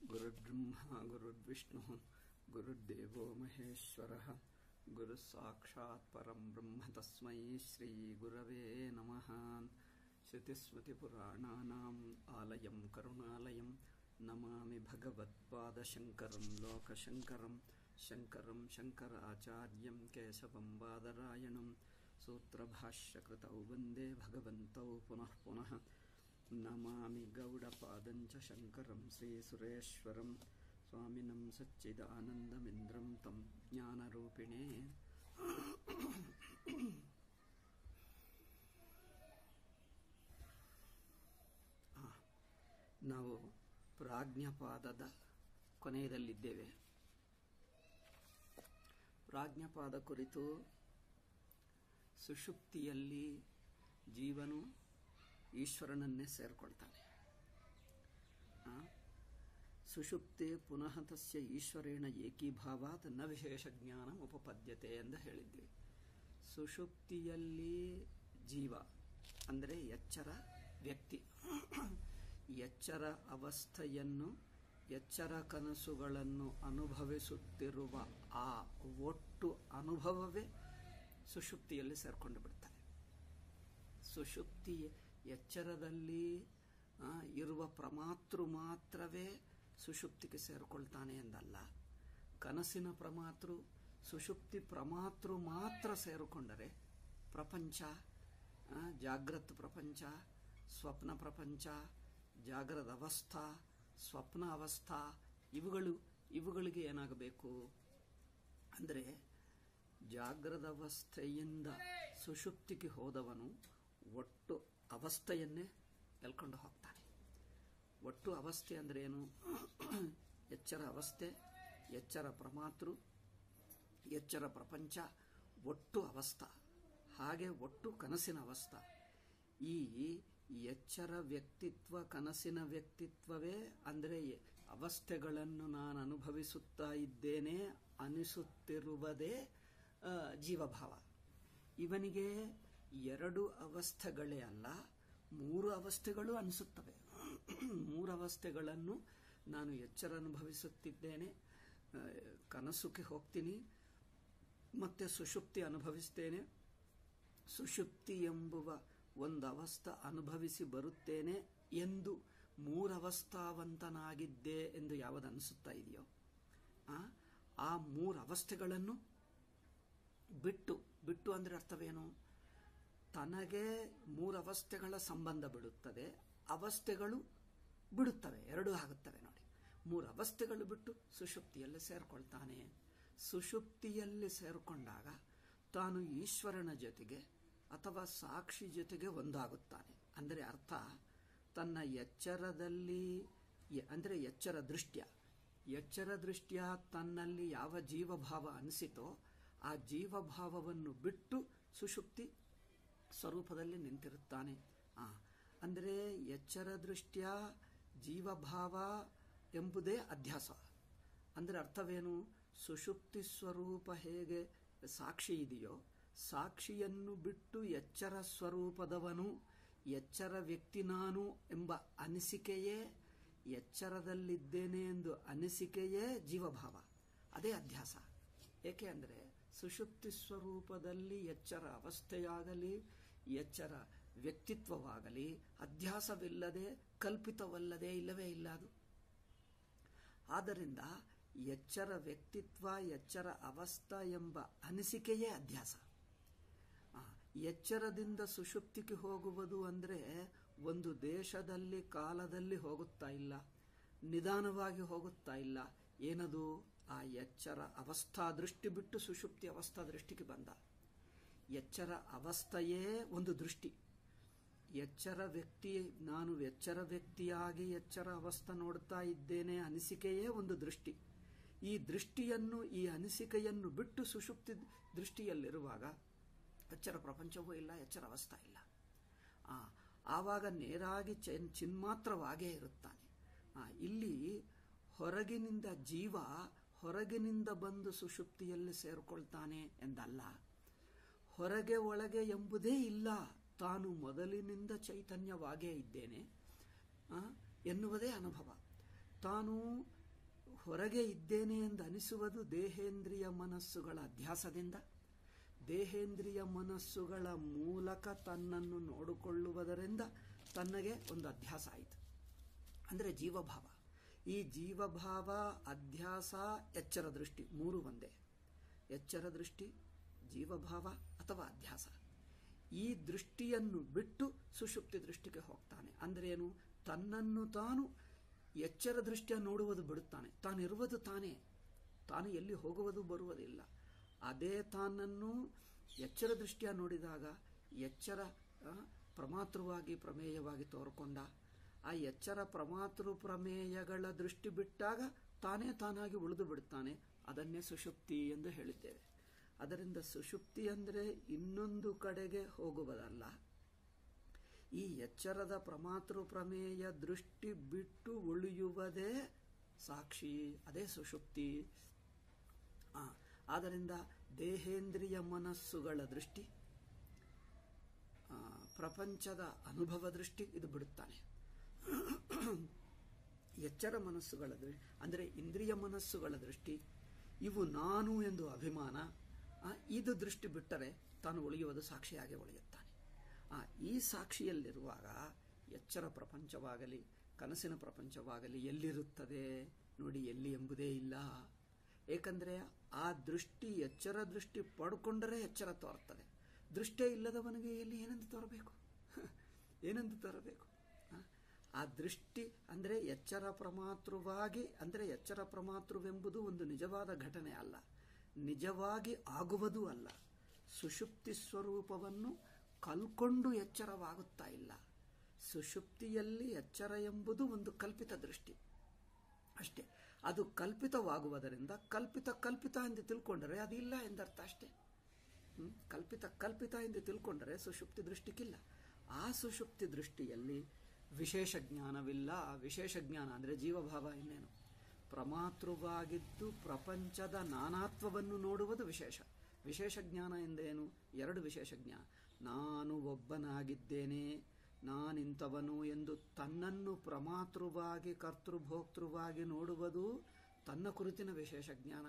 गुरुर्ब्रह्मा गुरुर्विष्णुः गुरुर्देवो महेश्वरः गुरुः साक्षात् परं ब्रह्म तस्मै श्रीगुरवे नमः श्रुतिस्मृतिपुराणानाम् आलयं करुणालयं नमामि भगवत्पादशङ्करं लोकशङ्करं शङ्करं शङ्कराचार्यं केशवं बादरायणं सूत्रभाष्यकृतौ वन्दे भगवन्तौ पुनः पुनः नमामि गौडपादञ्च शङ्करं श्रीसुरेश्वरं स्वामिनं सच्चिदानन्दमिन्द्रं तं ज्ञानरूपिणे ಆ, ನಾವು ಪ್ರಾಜ್ಞಪಾದದ ಕೊನೆಯದಲ್ಲಿದ್ದೇವೆ ಪ್ರಾಜ್ಞಪಾದ ಕುರಿತು ಸುಷುಪ್ತಿಯಲ್ಲಿ ಜೀವನು ಈಶ್ವರನನ್ನೇ ಸೇರ್ಕೊಳ್ತಾನೆ ಆ, ಸುಷುಪ್ತೆ ಪುನಃ ತಸ್ಯ ಈಶ್ವರೇಣ ಏಕೀಭಾವಾತ್ ನ ವಿಶೇಷ ಜ್ಞಾನ ಉಪಪದ್ಯತೆ ಎಂದು ಹೇಳಿದ್ವಿ ಸುಷುಪ್ತಿಯಲ್ಲಿ ಜೀವ ಅಂದರೆ ಎಚ್ಚರ ವ್ಯಕ್ತಿ ಎಚ್ಚರ ಅವಸ್ಥೆಯನ್ನು ಎಚ್ಚರ ಕನಸುಗಳನ್ನು ಅನುಭವಿಸುತ್ತಿರುವ ಆ ಒಟ್ಟು ಅನುಭವವೇ ಸುಷುಪ್ತಿಯಲ್ಲಿ ಸೇರ್ಕೊಂಡು ಬಿಡ್ತಾರೆ ಸುಷುಪ್ತಿ ಎಚ್ಚರದಲ್ಲಿ ಆ, ಇರುವ ಪ್ರಮಾತೃ ಮಾತ್ರವೇ ಸುಷುಪ್ತಿಗೆ ಸೇರಿಕೊಳ್ತಾನೆ ಎಂದಲ್ಲ ಕನಸಿನ ಪ್ರಮಾತೃ ಸುಷುಪ್ತಿ ಪ್ರಮಾತೃ ಮಾತ್ರ ಸೇರಿಕೊಂಡರೆ ಪ್ರಪಂಚ ಆ, ಜಾಗೃತ್ ಪ್ರಪಂಚ ಸ್ವಪ್ನ ಪ್ರಪಂಚ ಜಾಗ್ರದ ಅವಸ್ಥಾ ಸ್ವಪ್ನ ಅವಸ್ಥಾ ಇವುಗಳು ಇವುಗಳಿಗೆ ಏನಾಗಬೇಕು ಅಂದರೆ ಜಾಗ್ರದ ಅವಸ್ಥೆಯಿಂದ ಸುಷುಪ್ತಿಗೆ ಹೋದವನು ಒಟ್ಟು ಅವಸ್ಥೆಯನ್ನೇ ಎಲ್ಕೊಂಡು ಹೋಗ್ತಾನೆ ಒಟ್ಟು ಅವಸ್ಥೆ ಅಂದ್ರೆ ಏನು ಎಚ್ಚರ ಅವಸ್ಥೆ ಎಚ್ಚರ ಪ್ರಮಾತೃ ಎಚ್ಚರ ಪ್ರಪಂಚ ಒಟ್ಟು ಅವಸ್ಥಾ ಹಾಗೆ ಒಟ್ಟು ಕನಸಿನ ಅವಸ್ಥಾ ಈ ಎಚ್ಚರ ವ್ಯಕ್ತಿತ್ವ ಕನಸಿನ ವ್ಯಕ್ತಿತ್ವವೇ ಅಂದರೆ ಅವಸ್ಥೆಗಳನ್ನು ನಾನು ಅನುಭವಿಸುತ್ತಾ ಇದ್ದೇನೆ ಅನಿಸುತ್ತಿರುವುದೇ ಆ, ಜೀವಭಾವ ಇವನಿಗೆ ಎರಡು ಅವಸ್ಥೆಗಳೇ ಅಲ್ಲ ಮೂರು ಅವಸ್ಥೆಗಳು ಅನಿಸುತ್ತವೆ ಮೂರು ಅವಸ್ಥೆಗಳನ್ನು ನಾನು ಎಚ್ಚರ ಅನುಭವಿಸುತ್ತಿದ್ದೇನೆ ಆ, ಕನಸುಕ್ಕೆ ಹೋಗ್ತೀನಿ ಮತ್ತೆ ಸುಷುಪ್ತಿ ಅನುಭವಿಸ್ತೇನೆ ಸುಷುಪ್ತಿ ಎಂಬುವ ಒಂದು ಅವಸ್ಥೆ ಅನುಭವಿಸಿ ಬರುತ್ತೇನೆ ಎಂದು ಮೂರವಸ್ಥಾವಂತನಾಗಿದ್ದೆ ಎಂದು ಯಾವುದು ಅನಿಸುತ್ತಾ ಇದೆಯೋ ಆ, ಆ ಮೂರು ಅವಸ್ಥೆಗಳನ್ನು ಬಿಟ್ಟು ಬಿಟ್ಟು ಅಂದ್ರೆ ಅರ್ಥವೇನು ತನಗೆ ಮೂರು ಅವಸ್ಥೆಗಳ ಸಂಬಂಧ ಬಿಡುತ್ತದೆ ಅವಸ್ಥೆಗಳು ಬಿಡುತ್ತವೆ ಎರಡೂ ಆಗುತ್ತವೆ ನೋಡಿ ಮೂರು ಅವಸ್ಥೆಗಳು ಬಿಟ್ಟು ಸುಷುಪ್ತಿಯಲ್ಲಿ ಸೇರ್ಕೊಳ್ತಾನೆ ಸುಷುಪ್ತಿಯಲ್ಲಿ ಸೇರ್ಕೊಂಡಾಗ ತಾನು ಈಶ್ವರನ ಜೊತೆಗೆ ಅಥವಾ ಸಾಕ್ಷಿ ಜೊತೆಗೆ ಒಂದಾಗುತ್ತಾನೆ ಅಂದರೆ ಅರ್ಥ ತನ್ನ ಎಚ್ಚರದಲ್ಲಿ ಎ- ಅಂದರೆ ಎಚ್ಚರ ದೃಷ್ಟ್ಯ ಎಚ್ಚರ ದೃಷ್ಟ್ಯ ತನ್ನಲ್ಲಿ ಯಾವ ಜೀವಭಾವ ಅನಿಸಿತೋ ಆ ಜೀವಭಾವವನ್ನು ಬಿಟ್ಟು ಸುಷುಪ್ತಿ ಸ್ವರೂಪದಲ್ಲಿ ನಿಂತಿರುತ್ತಾನೆ ಆ ಅಂದರೆ ಎಚ್ಚರ ದೃಷ್ಟ್ಯ ಜೀವಭಾವ ಎಂಬುದೇ ಅಧ್ಯಾಸ ಅಂದರೆ ಅರ್ಥವೇನು ಸುಷುಪ್ತಿ ಸ್ವರೂಪ ಹೇಗೆ ಸಾಕ್ಷಿ ಇದೆಯೋ ಸಾಕ್ಷಿಯನ್ನು ಬಿಟ್ಟು ಎಚ್ಚರ ಸ್ವರೂಪದವನು ಎಚ್ಚರ ವ್ಯಕ್ತಿ ನಾನು ಎಂಬ ಅನಿಸಿಕೆಯೇ ಎಚ್ಚರದಲ್ಲಿದ್ದೇನೆ ಎಂದು ಅನಿಸಿಕೆಯೇ ಜೀವಭಾವ ಅದೇ ಅಧ್ಯಾಸ ಏಕೆ ಅಂದರೆ ಸುಷುಪ್ತಿ ಸ್ವರೂಪದಲ್ಲಿ ಎಚ್ಚರ ಅವಸ್ಥೆಯಾಗಲಿ ಎಚ್ಚರ ವ್ಯಕ್ತಿತ್ವವಾಗಲಿ ಅಧ್ಯಾಸವಿಲ್ಲದೆ ಕಲ್ಪಿತವಲ್ಲದೆ ಇಲ್ಲವೇ ಇಲ್ಲ ಅದು ಆದ್ದರಿಂದ ಎಚ್ಚರ ವ್ಯಕ್ತಿತ್ವ ಎಚ್ಚರ ಅವಸ್ಥಾ ಎಂಬ ಅನಿಸಿಕೆಯೇ ಅಧ್ಯಾಸ ಆ, ಎಚ್ಚರದಿಂದ ಸುಷುಪ್ತಿಗೆ ಹೋಗುವುದು ಅಂದ್ರೆ ಒಂದು ದೇಶದಲ್ಲಿ ಕಾಲದಲ್ಲಿ ಹೋಗುತ್ತಾ ಇಲ್ಲ ನಿಧಾನವಾಗಿ ಹೋಗುತ್ತಾ ಇಲ್ಲ ಏನದು ಆ ಎಚ್ಚರ ಅವಸ್ಥಾ ದೃಷ್ಟಿ ಬಿಟ್ಟು ಸುಷುಪ್ತಿ ಅವಸ್ಥಾ ದೃಷ್ಟಿಗೆ ಬಂದ ಎಚ್ಚರ ಅವಸ್ಥೆಯೇ ಒಂದು ದೃಷ್ಟಿ ಎಚ್ಚರ ವ್ಯಕ್ತಿ ನಾನು ಎಚ್ಚರ ವ್ಯಕ್ತಿಯಾಗಿ ಎಚ್ಚರ ಅವಸ್ಥೆ ನೋಡ್ತಾ ಇದ್ದೇನೆ ಅನಿಸಿಕೆಯೇ ಒಂದು ದೃಷ್ಟಿ ಈ ದೃಷ್ಟಿಯನ್ನು ಈ ಅನಿಸಿಕೆಯನ್ನು ಬಿಟ್ಟು ಸುಷುಪ್ತಿ ದೃಷ್ಟಿಯಲ್ಲಿರುವಾಗ ಎಚ್ಚರ ಪ್ರಪಂಚವೂ ಇಲ್ಲ ಎಚ್ಚರ ಅವಸ್ಥಾ ಇಲ್ಲ ಆ, ಆವಾಗ ನೇರಾಗಿ ಚೈನ್ ಚಿನ್ಮಾತ್ರವಾಗೇ ಇರುತ್ತಾನೆ ಆ, ಇಲ್ಲಿ ಹೊರಗಿನಿಂದ ಜೀವ ಹೊರಗಿನಿಂದ ಬಂದು ಸುಷುಪ್ತಿಯಲ್ಲಿ ಸೇರಿಕೊಳ್ತಾನೆ ಎಂದಲ್ಲ ಹೊರಗೆ ಒಳಗೆ ಎಂಬುದೇ ಇಲ್ಲ ತಾನು ಮೊದಲಿನಿಂದ ಚೈತನ್ಯವಾಗೇ ಇದ್ದೇನೆ ಆ, ಎನ್ನುವುದೇ ಅನುಭವ ತಾನು ಹೊರಗೆ ಇದ್ದೇನೆ ಎಂದು ಅನಿಸುವುದು ದೇಹೇಂದ್ರಿಯ ಮನಸ್ಸುಗಳ ಅಧ್ಯಾಸದಿಂದ ದೇಹೇಂದ್ರಿಯ ಮನಸ್ಸುಗಳ ಮೂಲಕ ತನ್ನನ್ನು ನೋಡಿಕೊಳ್ಳುವುದರಿಂದ ತನ್ನಗೆ ಒಂದು ಅಧ್ಯಾಸ ಆಯಿತು ಅಂದರೆ ಜೀವಭಾವ ಈ ಜೀವಭಾವ ಅಧ್ಯಾಸ ಎಚ್ಚರ ದೃಷ್ಟಿ ಮೂರು ಒಂದೇ ಎಚ್ಚರ ದೃಷ್ಟಿ ಜೀವಭಾವ ಅಥವಾ ಅಧ್ಯಾಸ ಈ ದೃಷ್ಟಿಯನ್ನು ಬಿಟ್ಟು ಸುಷುಪ್ತಿ ದೃಷ್ಟಿಗೆ ಹೋಗ್ತಾನೆ ಅಂದ್ರೇನು ತನ್ನನ್ನು ತಾನು ಎಚ್ಚರ ದೃಷ್ಟಿಯ ನೋಡುವುದು ಬಿಡುತ್ತಾನೆ ತಾನಿರುವುದು ತಾನೇ ತಾನು ಎಲ್ಲಿ ಹೋಗುವುದು ಬರುವುದಿಲ್ಲ ಅದೇ ತಾನನ್ನು ಎಚ್ಚರ ದೃಷ್ಟಿಯ ನೋಡಿದಾಗ ಎಚ್ಚರ ಆ, ಪ್ರಮಾತೃವಾಗಿ ಪ್ರಮೇಯವಾಗಿ ತೋರ್ಕೊಂಡ ಆ ಎಚ್ಚರ ಪ್ರಮಾತೃ ಪ್ರಮೇಯಗಳ ದೃಷ್ಟಿ ಬಿಟ್ಟಾಗ ತಾನೇ ತಾನಾಗಿ ಉಳಿದು ಬಿಡುತ್ತಾನೆ ಅದನ್ನೇ ಸುಷುಪ್ತಿ ಎಂದು ಹೇಳಿದ್ದೇವೆ ಅದರಿಂದ ಸುಷುಪ್ತಿ ಅಂದರೆ ಇನ್ನೊಂದು ಕಡೆಗೆ ಹೋಗುವುದಲ್ಲ ಈ ಎಚ್ಚರದ ಪ್ರಮಾತೃ ಪ್ರಮೇಯ ದೃಷ್ಟಿ ಬಿಟ್ಟು ಉಳಿಯುವುದೇ ಸಾಕ್ಷಿ ಅದೇ ಸುಷುಪ್ತಿ ಆ, ಆದ್ದರಿಂದ ದೇಹೇಂದ್ರಿಯ ಮನಸ್ಸುಗಳ ದೃಷ್ಟಿ ಆ, ಪ್ರಪಂಚದ ಅನುಭವ ದೃಷ್ಟಿ ಇದು ಬಿಡುತ್ತಾನೆ ಎಚ್ಚರ ಮನಸ್ಸುಗಳ ದೃಷ್ಟಿ ಅಂದರೆ ಇಂದ್ರಿಯ ಮನಸ್ಸುಗಳ ದೃಷ್ಟಿ ಇವು ನಾನು ಎಂದು ಅಭಿಮಾನ ಆ, ಇದು ದೃಷ್ಟಿ ಬಿಟ್ಟರೆ ತಾನು ಉಳಿಯುವುದು ಸಾಕ್ಷಿಯಾಗಿ ಉಳಿಯುತ್ತಾನೆ ಆ, ಈ ಸಾಕ್ಷಿಯಲ್ಲಿರುವಾಗ ಎಚ್ಚರ ಪ್ರಪಂಚವಾಗಲಿ ಕನಸಿನ ಪ್ರಪಂಚವಾಗಲಿ ಎಲ್ಲಿರುತ್ತದೆ ನೋಡಿ ಎಲ್ಲಿ ಎಂಬುದೇ ಇಲ್ಲ ಏಕೆಂದರೆ ಆ ದೃಷ್ಟಿ ಎಚ್ಚರ ದೃಷ್ಟಿ ಪಡ್ಕೊಂಡರೆ ಎಚ್ಚರ ತೋರ್ತದೆ ದೃಷ್ಟೇ ಇಲ್ಲದವನಿಗೆ ಎಲ್ಲಿ ಏನೆಂದು ತೋರಬೇಕು ಏನೆಂದು ತರಬೇಕು ಆ? ಆ ದೃಷ್ಟಿ ಅಂದರೆ ಎಚ್ಚರ ಪ್ರಮಾತೃವಾಗಿ ಅಂದರೆ ಎಚ್ಚರ ಪ್ರಮಾತೃವೆಂಬುದು ಒಂದು ನಿಜವಾದ ಘಟನೆ ಅಲ್ಲ ನಿಜವಾಗಿ ಆಗುವುದೂ ಅಲ್ಲ ಸುಷುಪ್ತಿ ಸ್ವರೂಪವನ್ನು ಕಲ್ಕೊಂಡು ಎಚ್ಚರವಾಗುತ್ತಾ ಇಲ್ಲ ಸುಷುಪ್ತಿಯಲ್ಲಿ ಎಚ್ಚರ ಎಂಬುದು ಒಂದು ಕಲ್ಪಿತ ದೃಷ್ಟಿ ಅಷ್ಟೇ ಅದು ಕಲ್ಪಿತವಾಗುವುದರಿಂದ ಕಲ್ಪಿತ ಕಲ್ಪಿತ ಎಂದು ತಿಳ್ಕೊಂಡರೆ ಅದು ಇಲ್ಲ ಎಂದರ್ಥ ಅಷ್ಟೇ ಹ್ಮ್? ಕಲ್ಪಿತ ಕಲ್ಪಿತ ಎಂದು ತಿಳ್ಕೊಂಡರೆ ಸುಷುಪ್ತಿ ದೃಷ್ಟಿಗಿಲ್ಲ ಆ ಸುಷುಪ್ತಿ ದೃಷ್ಟಿಯಲ್ಲಿ ವಿಶೇಷ ಜ್ಞಾನವಿಲ್ಲ ವಿಶೇಷ ಜ್ಞಾನ ಅಂದರೆ ಜೀವಭಾವ ಇನ್ನೇನು ಪ್ರಮಾತೃವಾಗಿದ್ದು ಪ್ರಪಂಚದ ನಾನಾತ್ವವನ್ನು ನೋಡುವುದು ವಿಶೇಷ ವಿಶೇಷ ಜ್ಞಾನ ಎಂದೇನು ಎರಡು ವಿಶೇಷ ಜ್ಞಾನ ನಾನು ಒಬ್ಬನಾಗಿದ್ದೇನೆ ನಾನಿಂಥವನು ಎಂದು ತನ್ನನ್ನು ಪ್ರಮಾತೃವಾಗಿ ಕರ್ತೃಭೋಕ್ತೃವಾಗಿ ನೋಡುವುದು ತನ್ನ ಕುರಿತಿನ ವಿಶೇಷ ಜ್ಞಾನ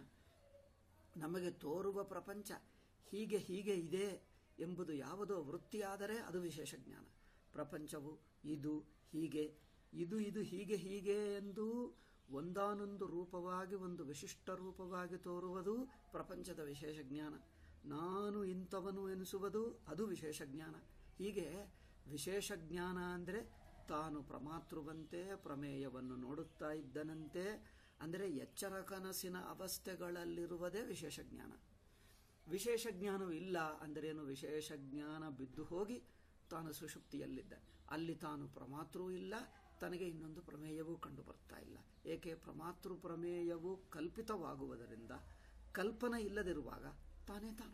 ನಮಗೆ ತೋರುವ ಪ್ರಪಂಚ ಹೀಗೆ ಹೀಗೆ ಇದೆ ಎಂಬುದು ಯಾವುದೋ ವೃತ್ತಿಯಾದರೆ ಅದು ವಿಶೇಷ ಜ್ಞಾನ ಪ್ರಪಂಚವು ಇದು ಹೀಗೆ ಇದು ಇದು ಹೀಗೆ ಹೀಗೆ ಎಂದು ಒಂದಾನೊಂದು ರೂಪವಾಗಿ ಒಂದು ವಿಶಿಷ್ಟ ರೂಪವಾಗಿ ತೋರುವುದು ಪ್ರಪಂಚದ ವಿಶೇಷ ಜ್ಞಾನ ನಾನು ಇಂಥವನು ಎನಿಸುವುದು ಅದು ವಿಶೇಷ ಜ್ಞಾನ ಹೀಗೆ ವಿಶೇಷ ಜ್ಞಾನ ಅಂದರೆ ತಾನು ಪ್ರಮಾತೃವಂತೆ ಪ್ರಮೇಯವನ್ನು ನೋಡುತ್ತಾ ಇದ್ದನಂತೆ ಅಂದರೆ ಎಚ್ಚರ ಕನಸಿನ ಅವಸ್ಥೆಗಳಲ್ಲಿರುವುದೇ ವಿಶೇಷ ಜ್ಞಾನ ವಿಶೇಷ ಜ್ಞಾನವು ಇಲ್ಲ ಅಂದರೇನು ವಿಶೇಷ ಜ್ಞಾನ ಬಿದ್ದು ಹೋಗಿ ತಾನು ಸುಷುಪ್ತಿಯಲ್ಲಿದ್ದ ಅಲ್ಲಿ ತಾನು ಪ್ರಮಾತೃ ಇಲ್ಲ ತನಗೆ ಇನ್ನೊಂದು ಪ್ರಮೇಯವೂ ಕಂಡು ಬರ್ತಾ ಇಲ್ಲ ಏಕೆ ಪ್ರಮಾತೃ ಪ್ರಮೇಯವು ಕಲ್ಪಿತವಾಗುವುದರಿಂದ ಕಲ್ಪನೆ ಇಲ್ಲದಿರುವಾಗ ತಾನೇ ತಾನು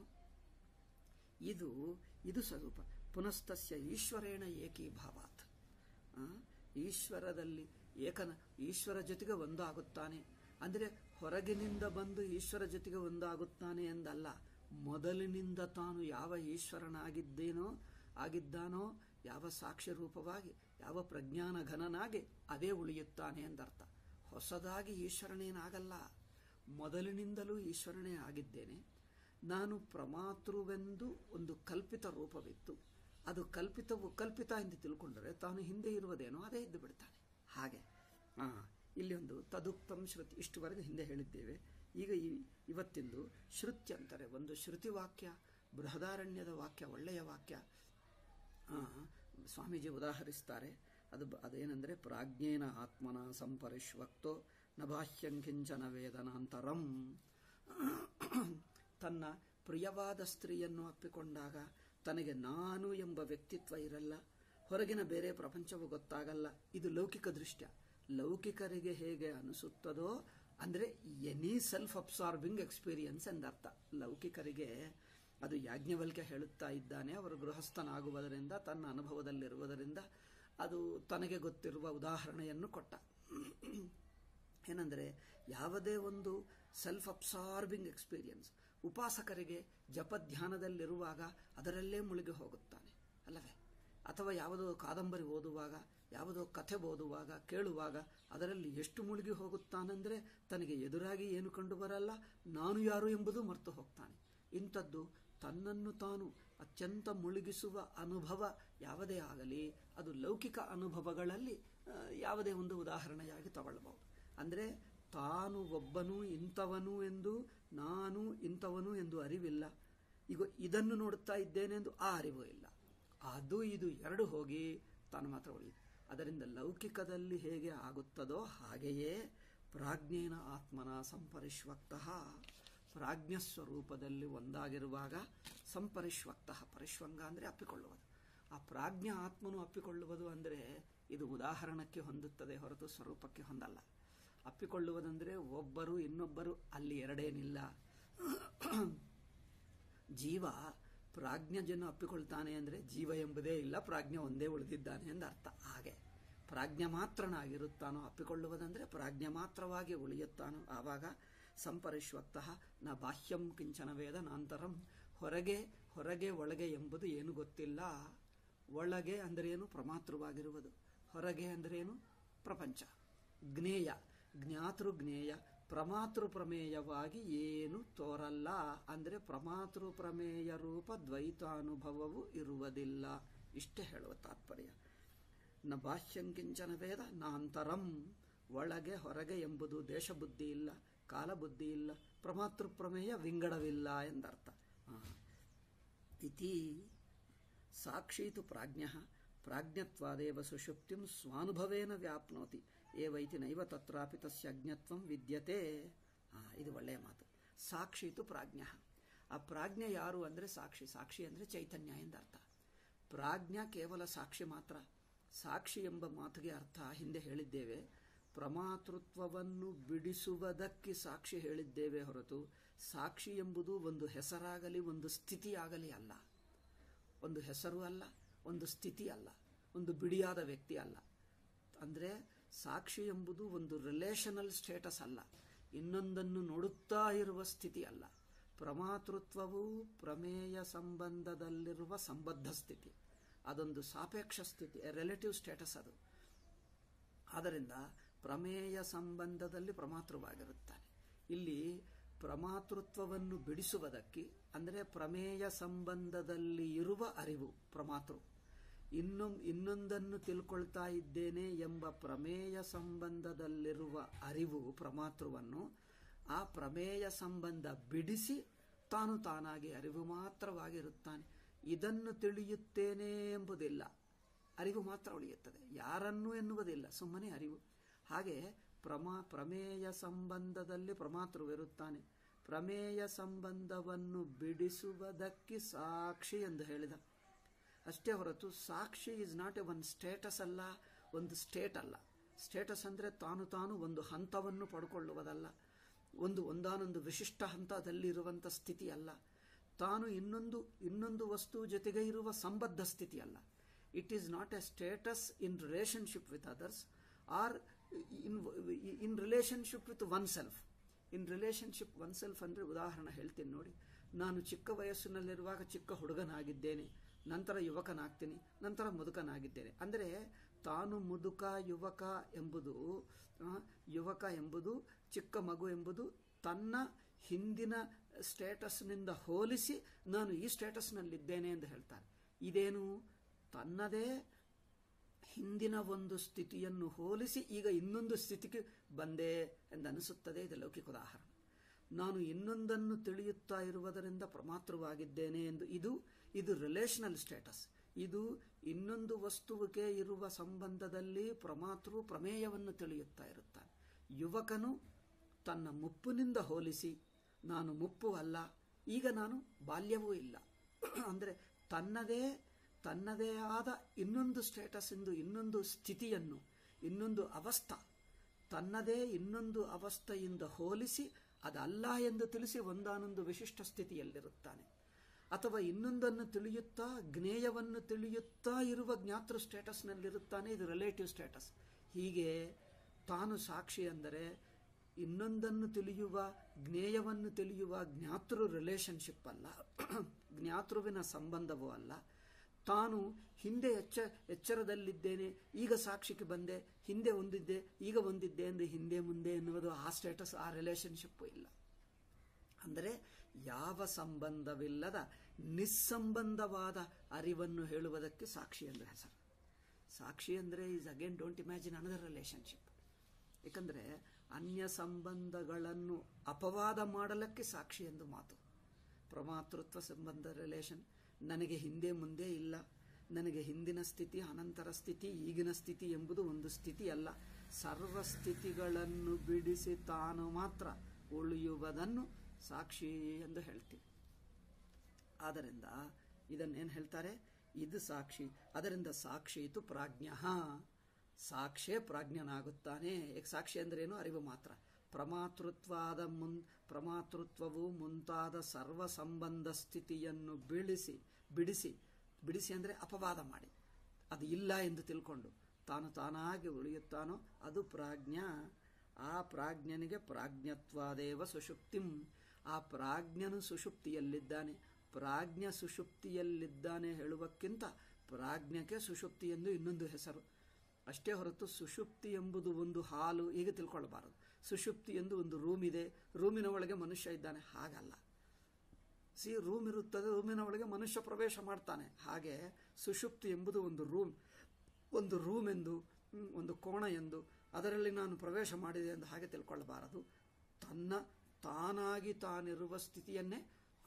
ಇದು ಇದು ಸ್ವರೂಪ ಪುನಸ್ತಸ್ಯ ಈಶ್ವರೇಣ ಏಕೀಭಾವಾತ್ ಆ, ಈಶ್ವರದಲ್ಲಿ ಏಕನ ಈಶ್ವರ ಜೊತೆಗೆ ಒಂದಾಗುತ್ತಾನೆ ಅಂದರೆ ಹೊರಗಿನಿಂದ ಬಂದು ಈಶ್ವರ ಜೊತೆಗೆ ಒಂದಾಗುತ್ತಾನೆ ಎಂದಲ್ಲ ಮೊದಲಿನಿಂದ ತಾನು ಯಾವ ಈಶ್ವರನಾಗಿದ್ದೇನೋ ಆಗಿದ್ದಾನೋ ಯಾವ ಸಾಕ್ಷ್ಯ ರೂಪವಾಗಿ ಯಾವ ಪ್ರಜ್ಞಾನ ಘನನಾಗಿ ಅದೇ ಉಳಿಯುತ್ತಾನೆ ಎಂದರ್ಥ ಹೊಸದಾಗಿ ಈಶ್ವರನೇನಾಗಲ್ಲ ಮೊದಲಿನಿಂದಲೂ ಈಶ್ವರನೇ ಆಗಿದ್ದೇನೆ ನಾನು ಪ್ರಮಾತೃವೆಂದು ಒಂದು ಕಲ್ಪಿತ ರೂಪವಿತ್ತು ಅದು ಕಲ್ಪಿತವು ಕಲ್ಪಿತ ಎಂದು ತಿಳ್ಕೊಂಡರೆ ತಾನು ಹಿಂದೆ ಇರುವುದೇನೋ ಅದೇ ಇದ್ದು ಬಿಡ್ತಾನೆ ಹಾಗೆ ಆ, ಇಲ್ಲಿ ಒಂದು ತದುಕ್ತಂ ಶ್ರುತಿ ಇಷ್ಟುವರೆಗೆ ಹಿಂದೆ ಹೇಳಿದ್ದೇವೆ ಈಗ ಈ ಇವತ್ತಿಂದು ಶ್ರುತಿ ಅಂತಾರೆ ಒಂದು ಶ್ರುತಿ ವಾಕ್ಯ ಬೃಹದಾರಣ್ಯದ ವಾಕ್ಯ ಒಳ್ಳೆಯ ವಾಕ್ಯ ಆ, ಸ್ವಾಮೀಜಿ ಉದಾಹರಿಸ್ತಾರೆ ಅದು ಬ- ಅದೇನೆಂದರೆ ಪ್ರಾಜ್ಞೇನ ಆತ್ಮನ ಸಂಪರಿಶ್ವಕ್ತೋ ನ ಬಾಹ್ಯಂ ಕಿಂಚನ ವೇದನಾಂತರಂ ತನ್ನ ಪ್ರಿಯವಾದ ಸ್ತ್ರೀಯನ್ನು ಅಪ್ಪಿಕೊಂಡಾಗ ತನಗೆ ನಾನು ಎಂಬ ವ್ಯಕ್ತಿತ್ವ ಇರಲ್ಲ ಹೊರಗಿನ ಬೇರೆ ಪ್ರಪಂಚವು ಗೊತ್ತಾಗಲ್ಲ ಇದು ಲೌಕಿಕ ದೃಷ್ಟ್ಯ ಲೌಕಿಕರಿಗೆ ಹೇಗೆ ಅನಿಸುತ್ತದೋ ಅಂದರೆ ಎನಿ ಸೆಲ್ಫ್ ಅಬ್ಸಾರ್ಬಿಂಗ್ ಎಕ್ಸ್ಪೀರಿಯನ್ಸ್ ಎಂದರ್ಥ ಲೌಕಿಕರಿಗೆ ಅದು ಯಾಜ್ಞವಲ್ಕ್ಯ ಹೇಳುತ್ತಾ ಇದ್ದಾನೆ ಅವರು ಗೃಹಸ್ಥನಾಗುವುದರಿಂದ ತನ್ನ ಅನುಭವದಲ್ಲಿರುವುದರಿಂದ ಅದು ತನಗೆ ಗೊತ್ತಿರುವ ಉದಾಹರಣೆಯನ್ನು ಕೊಟ್ಟ ಏನಂದರೆ ಯಾವುದೇ ಒಂದು ಸೆಲ್ಫ್ ಅಬ್ಸಾರ್ಬಿಂಗ್ ಎಕ್ಸ್ಪೀರಿಯನ್ಸ್ ಉಪಾಸಕರಿಗೆ ಜಪಧ್ಯಾನದಲ್ಲಿರುವಾಗ ಅದರಲ್ಲೇ ಮುಳುಗಿ ಹೋಗುತ್ತಾನೆ ಅಲ್ಲವೇ ಅಥವಾ ಯಾವುದೋ ಕಾದಂಬರಿ ಓದುವಾಗ ಯಾವುದೋ ಕಥೆ ಓದುವಾಗ ಕೇಳುವಾಗ ಅದರಲ್ಲಿ ಎಷ್ಟು ಮುಳುಗಿ ಹೋಗುತ್ತಾನೆಂದರೆ ತನಗೆ ಎದುರಾಗಿ ಏನು ಕಂಡು ಬರಲ್ಲ ನಾನು ಯಾರು ಎಂಬುದು ಮರೆತು ಹೋಗ್ತಾನೆ ಇಂಥದ್ದು ತನ್ನನ್ನು ತಾನು ಅತ್ಯಂತ ಮುಳುಗಿಸುವ ಅನುಭವ ಯಾವುದೇ ಆಗಲಿ ಅದು ಲೌಕಿಕ ಅನುಭವಗಳಲ್ಲಿ ಯಾವುದೇ ಒಂದು ಉದಾಹರಣೆಯಾಗಿ ತಗೊಳ್ಬಹುದು ಅಂದರೆ ತಾನು ಒಬ್ಬನು ಇಂಥವನು ಎಂದು ನಾನು ಇಂಥವನು ಎಂದು ಅರಿವಿಲ್ಲ ಈಗ ಇದನ್ನು ನೋಡುತ್ತಾ ಇದ್ದೇನೆ ಎಂದು ಆ ಅರಿವು ಇಲ್ಲ ಅದು ಇದು ಎರಡು ಹೋಗಿ ತಾನು ಮಾತ್ರ ಉಳಿಯಿತು ಅದರಿಂದ ಲೌಕಿಕದಲ್ಲಿ ಹೇಗೆ ಆಗುತ್ತದೋ ಹಾಗೆಯೇ ಪ್ರಾಜ್ಞೇನ ಆತ್ಮನ ಸಂಪರಿಶ್ವಕ್ತಃ ಪ್ರಾಜ್ಞ ಸ್ವರೂಪದಲ್ಲಿ ಒಂದಾಗಿರುವಾಗ ಸಂಪರಿಶ್ವಕ್ತಃ ಪರಿಶ್ವಂಗ ಅಂದರೆ ಅಪ್ಪಿಕೊಳ್ಳುವುದು ಆ ಪ್ರಾಜ್ಞ ಆತ್ಮನು ಅಪ್ಪಿಕೊಳ್ಳುವುದು ಅಂದರೆ ಇದು ಉದಾಹರಣಕ್ಕೆ ಹೊಂದುತ್ತದೆ ಹೊರತು ಸ್ವರೂಪಕ್ಕೆ ಹೊಂದಲ್ಲ ಅಪ್ಪಿಕೊಳ್ಳುವುದಂದರೆ ಒಬ್ಬರು ಇನ್ನೊಬ್ಬರು ಅಲ್ಲಿ ಎರಡೇನಿಲ್ಲ ಜೀವ ಪ್ರಾಜ್ಞಜನ್ನು ಅಪ್ಪಿಕೊಳ್ತಾನೆ ಅಂದರೆ ಜೀವ ಎಂಬುದೇ ಇಲ್ಲ ಪ್ರಾಜ್ಞ ಒಂದೇ ಉಳಿದಿದ್ದಾನೆ ಎಂದು ಅರ್ಥ ಹಾಗೆ ಪ್ರಾಜ್ಞ ಮಾತ್ರನಾಗಿರುತ್ತಾನೋ ಅಪ್ಪಿಕೊಳ್ಳುವುದಂದರೆ ಪ್ರಾಜ್ಞ ಮಾತ್ರವಾಗಿ ಉಳಿಯುತ್ತಾನೋ ಆವಾಗ ಸಂಪರಿಶ್ವಕ್ತಃ ನ ಬಾಹ್ಯಂ ಕಿಂಚನ ವೇದ ನಾಂತರಂ ಹೊರಗೆ ಹೊರಗೆ ಒಳಗೆ ಎಂಬುದು ಏನು ಗೊತ್ತಿಲ್ಲ ಒಳಗೆ ಅಂದರೇನು ಪ್ರಮಾತೃವಾಗಿರುವುದು ಹೊರಗೆ ಅಂದರೇನು ಪ್ರಪಂಚ ಜ್ಞೇಯ ಜ್ಞಾತೃ ಜ್ಞೇಯ ಪ್ರಮಾತೃ ಪ್ರಮೇಯವಾಗಿ ಏನು ತೋರಲ್ಲ ಅಂದರೆ ಪ್ರಮಾತೃ ಪ್ರಮೇಯ ರೂಪ ದ್ವೈತಾನುಭವವು ಇರುವುದಿಲ್ಲ ಇಷ್ಟೇ ಹೇಳುವ ತಾತ್ಪರ್ಯ ನ ಬಾಹ್ಯಂಕಿಂಚನ ವೇದ ನಾಂತರಂ ಒಳಗೆ ಹೊರಗೆ ಎಂಬುದು ದೇಶಬುದ್ಧಿ ಇಲ್ಲ ಕಾಲಬುದ್ಧಿ ಇಲ್ಲ ಪ್ರಮಾತೃ ಪ್ರಮೇಯ ವಿಂಗಡವಿಲ್ಲ ಎಂದರ್ಥ ಇತಿ ಸಾಕ್ಷೀತು ಪ್ರಾಜ್ಞ ಪ್ರಾಜ್ಞತ್ವಾದೇವ ಸುಷುಪ್ತಿಂ ಸ್ವಾನುಭವೇನ ವ್ಯಾಪ್ನೋತಿ ಏವೈತಿ ನೈವ ತತ್ರಾಪಿ ತಸ್ಯ ಅಜ್ಞತ್ವಂ ವಿದ್ಯತೆ ಇದು ಒಳ್ಳೆಯ ಮಾತು ಸಾಕ್ಷಿತು ಪ್ರಾಜ್ಞ ಆ ಪ್ರಾಜ್ಞೆ ಯಾರು ಅಂದರೆ ಸಾಕ್ಷಿ ಸಾಕ್ಷಿ ಅಂದರೆ ಚೈತನ್ಯ ಎಂದರ್ಥ ಪ್ರಾಜ್ಞ ಕೇವಲ ಸಾಕ್ಷಿ ಮಾತ್ರ ಸಾಕ್ಷಿ ಎಂಬ ಮಾತಿಗೆ ಅರ್ಥ ಹಿಂದೆ ಹೇಳಿದ್ದೇವೆ ಪ್ರಮಾತೃತ್ವವನ್ನು ಬಿಡಿಸುವುದಕ್ಕೆ ಸಾಕ್ಷಿ ಹೇಳಿದ್ದೇವೆ ಹೊರತು ಸಾಕ್ಷಿ ಎಂಬುದು ಒಂದು ಹೆಸರಾಗಲಿ ಒಂದು ಸ್ಥಿತಿಯಾಗಲಿ ಅಲ್ಲ ಒಂದು ಹೆಸರು ಅಲ್ಲ ಒಂದು ಸ್ಥಿತಿ ಅಲ್ಲ ಒಂದು ಬಿಡಿಯಾದ ವ್ಯಕ್ತಿ ಅಲ್ಲ ಅಂದರೆ ಸಾಕ್ಷಿ ಎಂಬುದು ಒಂದು ರಿಲೇಷನಲ್ ಸ್ಟೇಟಸ್ ಅಲ್ಲ ಇನ್ನೊಂದನ್ನು ನೋಡುತ್ತಾ ಇರುವ ಸ್ಥಿತಿ ಅಲ್ಲ ಪ್ರಮಾತೃತ್ವವು ಪ್ರಮೇಯ ಸಂಬಂಧದಲ್ಲಿರುವ ಸಂಬದ್ಧ ಸ್ಥಿತಿ ಅದೊಂದು ಸಾಪೇಕ್ಷ ಸ್ಥಿತಿ ರಿಲೇಟಿವ್ ಸ್ಟೇಟಸ್ ಅದು ಆದ್ದರಿಂದ ಪ್ರಮೇಯ ಸಂಬಂಧದಲ್ಲಿ ಪ್ರಮಾತೃವಾಗಿರುತ್ತಾನೆ ಇಲ್ಲಿ ಪ್ರಮಾತೃತ್ವವನ್ನು ಬಿಡಿಸುವುದಕ್ಕೆ ಅಂದರೆ ಪ್ರಮೇಯ ಸಂಬಂಧದಲ್ಲಿ ಇರುವ ಅರಿವು ಪ್ರಮಾತೃ ಇನ್ನೊಂ ಇನ್ನೊಂದನ್ನು ತಿಳ್ಕೊಳ್ತಾ ಇದ್ದೇನೆ ಎಂಬ ಪ್ರಮೇಯ ಸಂಬಂಧದಲ್ಲಿರುವ ಅರಿವು ಪ್ರಮಾತೃವನ್ನು ಆ ಪ್ರಮೇಯ ಸಂಬಂಧ ಬಿಡಿಸಿ ತಾನು ತಾನಾಗಿ ಅರಿವು ಮಾತ್ರವಾಗಿರುತ್ತಾನೆ ಇದನ್ನು ತಿಳಿಯುತ್ತೇನೆ ಎಂಬುದಿಲ್ಲ ಅರಿವು ಮಾತ್ರ ಉಳಿಯುತ್ತದೆ ಯಾರನ್ನು ಎನ್ನುವುದಿಲ್ಲ ಸುಮ್ಮನೆ ಅರಿವು ಹಾಗೆ ಪ್ರಮಾ ಪ್ರಮೇಯ ಸಂಬಂಧದಲ್ಲಿ ಪ್ರಮಾತೃವಿರುತ್ತಾನೆ ಪ್ರಮೇಯ ಸಂಬಂಧವನ್ನು ಬಿಡಿಸುವುದಕ್ಕೆ ಸಾಕ್ಷಿ ಎಂದು ಹೇಳಿದ ಅಷ್ಟೇ ಹೊರತು ಸಾಕ್ಷಿ ಇಸ್ ನಾಟ್ ಎ ಒಂದು ಸ್ಟೇಟಸ್ ಅಲ್ಲ ಒಂದು ಸ್ಟೇಟ್ ಅಲ್ಲ ಸ್ಟೇಟಸ್ ಅಂದರೆ ತಾನು ತಾನು ಒಂದು ಹಂತವನ್ನು ಪಡ್ಕೊಳ್ಳುವುದಲ್ಲ ಒಂದು ಒಂದಾನೊಂದು ವಿಶಿಷ್ಟ ಹಂತದಲ್ಲಿರುವಂಥ ಸ್ಥಿತಿ ಅಲ್ಲ ತಾನು ಇನ್ನೊಂದು ಇನ್ನೊಂದು ವಸ್ತು ಜೊತೆಗೆ ಇರುವ ಸಂಬದ್ಧ ಸ್ಥಿತಿ ಅಲ್ಲ it is not a status in relationship with others or in in relationship with oneself in relationship oneself ಅಂದರೆ ಉದಾಹರಣೆ ಹೇಳ್ತೀನಿ ನೋಡಿ ನಾನು ಚಿಕ್ಕ ವಯಸ್ಸಿನಲ್ಲಿರುವಾಗ ಚಿಕ್ಕ ಹುಡುಗನಾಗಿದ್ದೇನೆ ನಂತರ ಯುವಕನಾಗ್ತೀನಿ ನಂತರ ಮುದುಕನಾಗಿದ್ದೇನೆ ಅಂದರೆ ತಾನು ಮುದುಕ ಯುವಕ ಎಂಬುದು ಯುವಕ ಎಂಬುದು ಚಿಕ್ಕ ಮಗು ಎಂಬುದು ತನ್ನ ಹಿಂದಿನ ಸ್ಟೇಟಸ್ನಿಂದ ಹೋಲಿಸಿ ನಾನು ಈ ಸ್ಟೇಟಸ್ನಲ್ಲಿದ್ದೇನೆ ಎಂದು ಹೇಳ್ತಾರೆ ಇದೇನು ತನ್ನದೇ ಹಿಂದಿನ ಒಂದು ಸ್ಥಿತಿಯನ್ನು ಹೋಲಿಸಿ ಈಗ ಇನ್ನೊಂದು ಸ್ಥಿತಿಗೆ ಬಂದೆ ಎಂದನಿಸುತ್ತದೆ ಇದು ಲೌಕಿಕ ಉದಾಹರಣೆ ನಾನು ಇನ್ನೊಂದನ್ನು ತಿಳಿಯುತ್ತಾ ಇರುವುದರಿಂದ ಪ್ರಮಾತೃವಾಗಿದ್ದೇನೆ ಎಂದು ಇದು ಇದು ರಿಲೇಷನಲ್ ಸ್ಟೇಟಸ್ ಇದು ಇನ್ನೊಂದು ವಸ್ತುವಿಗೆ ಇರುವ ಸಂಬಂಧದಲ್ಲಿ ಪ್ರಮಾತೃ ಪ್ರಮೇಯವನ್ನು ತಿಳಿಯುತ್ತಾ ಇರುತ್ತಾನೆ ಯುವಕನು ತನ್ನ ಮುಪ್ಪಿನಿಂದ ಹೋಲಿಸಿ ನಾನು ಮುಪ್ಪು ಅಲ್ಲ ಈಗ ನಾನು ಬಾಲ್ಯವೂ ಇಲ್ಲ ಅಂದರೆ ತನ್ನದೇ ತನ್ನದೇ ಆದ ಇನ್ನೊಂದು ಸ್ಟೇಟಸ್ ಎಂದು ಇನ್ನೊಂದು ಸ್ಥಿತಿಯನ್ನು ಇನ್ನೊಂದು ಅವಸ್ಥ ತನ್ನದೇ ಇನ್ನೊಂದು ಅವಸ್ಥೆಯಿಂದ ಹೋಲಿಸಿ ಅದಲ್ಲ ಎಂದು ತಿಳಿಸಿ ಒಂದಾನೊಂದು ವಿಶಿಷ್ಟ ಸ್ಥಿತಿಯಲ್ಲಿರುತ್ತಾನೆ ಅಥವಾ ಇನ್ನೊಂದನ್ನು ತಿಳಿಯುತ್ತಾ ಜ್ಞೇಯವನ್ನು ತಿಳಿಯುತ್ತಾ ಇರುವ ಜ್ಞಾತೃ ಸ್ಟೇಟಸ್ನಲ್ಲಿರುತ್ತಾನೆ ಇದು ರಿಲೇಟಿವ್ ಸ್ಟೇಟಸ್ ಹೀಗೆ ತಾನು ಸಾಕ್ಷಿ ಅಂದರೆ ಇನ್ನೊಂದನ್ನು ತಿಳಿಯುವ ಜ್ಞೇಯವನ್ನು ತಿಳಿಯುವ ಜ್ಞಾತೃ ರಿಲೇಶನ್ಶಿಪ್ ಅಲ್ಲ ಜ್ಞಾತೃವಿನ ಸಂಬಂಧವೂ ಅಲ್ಲ ತಾನು ಹಿಂದೆ ಎಚ್ಚ ಎಚ್ಚರದಲ್ಲಿದ್ದೇನೆ ಈಗ ಸಾಕ್ಷಿಗೆ ಬಂದೆ ಹಿಂದೆ ಒಂದಿದ್ದೆ ಈಗ ಒಂದಿದ್ದೆ ಅಂದರೆ ಹಿಂದೆ ಮುಂದೆ ಎನ್ನುವುದು ಆ ಸ್ಟೇಟಸ್ ಆ ರಿಲೇಶನ್ಶಿಪ್ ಇಲ್ಲ ಅಂದರೆ ಯಾವ ಸಂಬಂಧವಿಲ್ಲದ ನಿಸ್ಸಂಬಂಧವಾದ ಅರಿವನ್ನು ಹೇಳುವುದಕ್ಕೆ ಸಾಕ್ಷಿ ಅಂದರೆ ಹೆಸರು ಸಾಕ್ಷಿ ಅಂದರೆ is again don't imagine another relationship ಏಕೆಂದರೆ ಅನ್ಯ ಸಂಬಂಧಗಳನ್ನು ಅಪವಾದ ಮಾಡಲಕ್ಕೆ ಸಾಕ್ಷಿ ಎಂದು ಮಾತು ಪ್ರಮಾತೃತ್ವ ಸಂಬಂಧ ರಿಲೇಷನ್ ನನಗೆ ಹಿಂದೆ ಮುಂದೆ ಇಲ್ಲ ನನಗೆ ಹಿಂದಿನ ಸ್ಥಿತಿ ಅನಂತರ ಸ್ಥಿತಿ ಈಗಿನ ಸ್ಥಿತಿ ಎಂಬುದು ಒಂದು ಸ್ಥಿತಿ ಅಲ್ಲ ಸರ್ವ ಸ್ಥಿತಿಗಳನ್ನು ಬಿಡಿಸಿ ತಾನು ಮಾತ್ರ ಉಳಿಯುವುದನ್ನು ಸಾಕ್ಷಿ ಎಂದು ಹೇಳ್ತೀವಿ ಆದ್ದರಿಂದ ಇದನ್ನೇನು ಹೇಳ್ತಾರೆ ಇದು ಸಾಕ್ಷಿ ಅದರಿಂದ ಸಾಕ್ಷಿ ಇತ್ತು ಪ್ರಾಜ್ಞ ಸಾಕ್ಷೇ ಪ್ರಾಜ್ಞನಾಗುತ್ತಾನೆ ಸಾಕ್ಷಿ ಅಂದ್ರೆ ಏನು ಅರಿವು ಮಾತ್ರ ಪ್ರಮಾತೃತ್ವಾದ ಮುನ್ ಪ್ರಮಾತೃತ್ವವು ಮುಂತಾದ ಸರ್ವ ಸಂಬಂಧ ಸ್ಥಿತಿಯನ್ನು ಬಿಡಿಸಿ ಬಿಡಿಸಿ ಬಿಡಿಸಿ ಅಂದರೆ ಅಪವಾದ ಮಾಡಿ ಅದು ಇಲ್ಲ ಎಂದು ತಿಳ್ಕೊಂಡು ತಾನು ತಾನಾಗಿ ಉಳಿಯುತ್ತಾನೋ ಅದು ಪ್ರಾಜ್ಞ ಆ ಪ್ರಾಜ್ಞನಿಗೆ ಪ್ರಾಜ್ಞತ್ವಾದೇವ ಸುಷುಪ್ತಿಂ ಆ ಪ್ರಾಜ್ಞನು ಸುಷುಪ್ತಿಯಲ್ಲಿದ್ದಾನೆ ಪ್ರಾಜ್ಞ ಸುಷುಪ್ತಿಯಲ್ಲಿದ್ದಾನೆ ಹೇಳುವಕ್ಕಿಂತ ಪ್ರಾಜ್ಞಕ್ಕೆ ಸುಷುಪ್ತಿ ಎಂದು ಇನ್ನೊಂದು ಹೆಸರು ಅಷ್ಟೇ ಹೊರತು ಸುಷುಪ್ತಿ ಎಂಬುದು ಒಂದು ಹಾಲು ಹೀಗೆ ತಿಳ್ಕೊಳ್ಬಾರದು ಸುಷುಪ್ತಿ ಎಂದು ಒಂದು ರೂಮ್ ಇದೆ ರೂಮಿನ ಒಳಗೆ ಮನುಷ್ಯ ಇದ್ದಾನೆ ಹಾಗಲ್ಲ ಸಿ ರೂಮ್ ಇರುತ್ತದೆ ರೂಮಿನ ಒಳಗೆ ಮನುಷ್ಯ ಪ್ರವೇಶ ಮಾಡ್ತಾನೆ ಹಾಗೆ ಸುಷುಪ್ತಿ ಎಂಬುದು ಒಂದು ರೂಮ್ ಒಂದು ರೂಮ್ ಎಂದು ಒಂದು ಕೋಣ ಎಂದು ಅದರಲ್ಲಿ ನಾನು ಪ್ರವೇಶ ಮಾಡಿದೆ ಎಂದು ಹಾಗೆ ತಿಳ್ಕೊಳ್ಳಬಾರದು ತನ್ನ ತಾನಾಗಿ ತಾನಿರುವ ಸ್ಥಿತಿಯನ್ನೇ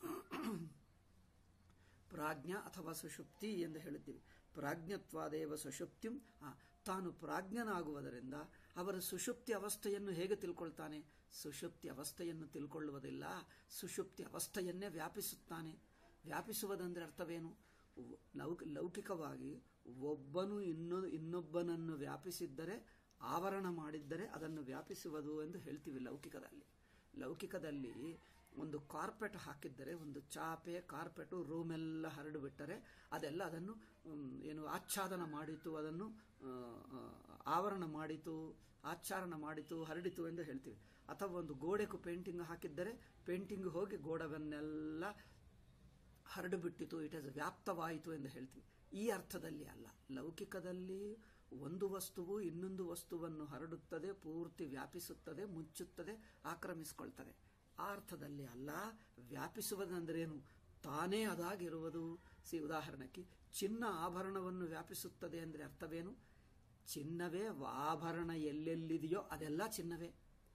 ಪ್ರಾಜ್ಞ ಅಥವಾ ಸುಷುಪ್ತಿ ಎಂದು ಹೇಳಿದ್ದೀವಿ ಪ್ರಾಜ್ಞತ್ವಾದೇವ ಸುಷುಪ್ತಿಂ ತಾನು ಪ್ರಾಜ್ಞನಾಗುವುದರಿಂದ ಅವರ ಸುಷುಪ್ತಿ ಅವಸ್ಥೆಯನ್ನು ಹೇಗೆ ತಿಳ್ಕೊಳ್ತಾನೆ ಸುಷುಪ್ತಿ ಅವಸ್ಥೆಯನ್ನು ತಿಳ್ಕೊಳ್ಳುವುದಿಲ್ಲ ಸುಷುಪ್ತಿ ಅವಸ್ಥೆಯನ್ನೇ ವ್ಯಾಪಿಸುತ್ತಾನೆ ವ್ಯಾಪಿಸುವುದಂದ್ರೆ ಅರ್ಥವೇನು ಲೌಕ ಲೌಕಿಕವಾಗಿ ಒಬ್ಬನು ಇನ್ನೊ ಇನ್ನೊಬ್ಬನನ್ನು ವ್ಯಾಪಿಸಿದ್ದರೆ ಆವರಣ ಮಾಡಿದ್ದರೆ ಅದನ್ನು ವ್ಯಾಪಿಸುವುದು ಎಂದು ಹೇಳ್ತೀವಿ ಲೌಕಿಕದಲ್ಲಿ ಲೌಕಿಕದಲ್ಲಿ ಒಂದು ಕಾರ್ಪೆಟ್ ಹಾಕಿದ್ದರೆ ಒಂದು ಚಾಪೆ ಕಾರ್ಪೆಟು ರೂಮೆಲ್ಲ ಹರಡು ಬಿಟ್ಟರೆ ಅದೆಲ್ಲ ಅದನ್ನು ಏನು ಆಚ್ಛಾದನ ಮಾಡಿತು ಅದನ್ನು ಆವರಣ ಮಾಡಿತು ಆಚ್ಚಾರಣ ಮಾಡಿತು ಹರಡಿತು ಎಂದು ಹೇಳ್ತೀವಿ ಅಥವಾ ಒಂದು ಗೋಡೆಗೂ ಪೇಂಟಿಂಗ್ ಹಾಕಿದ್ದರೆ ಪೇಂಟಿಂಗ್ ಹೋಗಿ ಗೋಡವನ್ನೆಲ್ಲ ಹರಡು ಬಿಟ್ಟಿತು ಇಟ್ ಇಸ್ ವ್ಯಾಪ್ತವಾಯಿತು ಎಂದು ಹೇಳ್ತೀವಿ ಈ ಅರ್ಥದಲ್ಲಿ ಅಲ್ಲ ಲೌಕಿಕದಲ್ಲಿ ಒಂದು ವಸ್ತುವು ಇನ್ನೊಂದು ವಸ್ತುವನ್ನು ಹರಡುತ್ತದೆ ಪೂರ್ತಿ ವ್ಯಾಪಿಸುತ್ತದೆ ಮುಚ್ಚುತ್ತದೆ ಆಕ್ರಮಿಸಿಕೊಳ್ತದೆ ಆ ಅರ್ಥದಲ್ಲಿ ಅಲ್ಲ ವ್ಯಾಪಿಸುವುದಂದ್ರೇನು ತಾನೇ ಅದಾಗಿರುವುದು ಸಿ ಉದಾಹರಣೆಗೆ ಚಿನ್ನ ಆಭರಣವನ್ನು ವ್ಯಾಪಿಸುತ್ತದೆ ಅಂದರೆ ಅರ್ಥವೇನು ಚಿನ್ನವೇ ಆಭರಣ ಎಲ್ಲೆಲ್ಲಿದೆಯೋ ಅದೆಲ್ಲ ಚಿನ್ನವೇ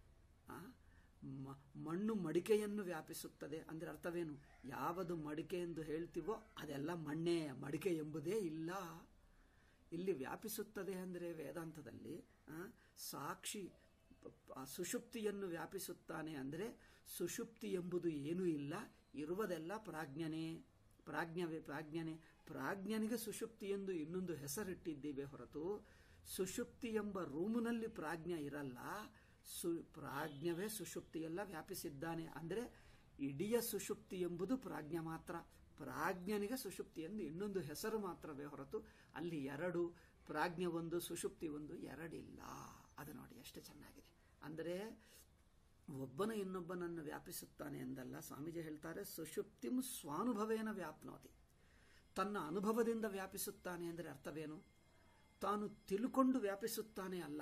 ಮಣ್ಣು ಮಡಿಕೆಯನ್ನು ವ್ಯಾಪಿಸುತ್ತದೆ ಅಂದರೆ ಅರ್ಥವೇನು ಯಾವುದು ಮಡಿಕೆ ಎಂದು ಹೇಳ್ತೀವೋ ಅದೆಲ್ಲ ಮಣ್ಣೇ ಮಡಿಕೆ ಎಂಬುದೇ ಇಲ್ಲ ಇಲ್ಲಿ ವ್ಯಾಪಿಸುತ್ತದೆ ಅಂದರೆ ವೇದಾಂತದಲ್ಲಿ ಸಾಕ್ಷಿ ಸುಷುಪ್ತಿಯನ್ನು ವ್ಯಾಪಿಸುತ್ತಾನೆ ಅಂದರೆ ಸುಷುಪ್ತಿ ಎಂಬುದು ಏನೂ ಇಲ್ಲ ಇರುವುದೆಲ್ಲ ಪ್ರಾಜ್ಞನೇ ಪ್ರಾಜ್ಞವೇ ಪ್ರಾಜ್ಞನೆ ಪ್ರಾಜ್ಞನಿಗೆ ಸುಷುಪ್ತಿ ಎಂದು ಇನ್ನೊಂದು ಹೆಸರಿಟ್ಟಿದ್ದೀವಿ ಹೊರತು ಸುಷುಪ್ತಿ ಎಂಬ ರೂಮಿನಲ್ಲಿ ಪ್ರಾಜ್ಞ ಇರಲ್ಲ ಸು ಪ್ರಾಜ್ಞವೇ ಸುಷುಪ್ತಿಯೆಲ್ಲ ವ್ಯಾಪಿಸಿದ್ದಾನೆ ಅಂದರೆ ಇಡೀ ಸುಷುಪ್ತಿ ಎಂಬುದು ಪ್ರಾಜ್ಞ ಮಾತ್ರ ಪ್ರಾಜ್ಞನಿಗೆ ಸುಷುಪ್ತಿ ಎಂದು ಇನ್ನೊಂದು ಹೆಸರು ಮಾತ್ರವೇ ಹೊರತು ಅಲ್ಲಿ ಎರಡು ಪ್ರಾಜ್ಞೆ ಒಂದು ಸುಷುಪ್ತಿ ಒಂದು ಎರಡಿಲ್ಲ ಅದು ನೋಡಿ ಎಷ್ಟು ಚೆನ್ನಾಗಿದೆ ಅಂದರೆ ಒಬ್ಬನ ಇನ್ನೊಬ್ಬನನ್ನು ವ್ಯಾಪಿಸುತ್ತಾನೆ ಎಂದಲ್ಲ ಸ್ವಾಮೀಜಿ ಹೇಳ್ತಾರೆ ಸುಷುಪ್ತಿಂ ಸ್ವಾನುಭವೇನ ವ್ಯಾಪ್ನೋತಿ ತನ್ನ ಅನುಭವದಿಂದ ವ್ಯಾಪಿಸುತ್ತಾನೆ ಅಂದರೆ ಅರ್ಥವೇನು ತಾನು ತಿಳ್ಕೊಂಡು ವ್ಯಾಪಿಸುತ್ತಾನೆ ಅಲ್ಲ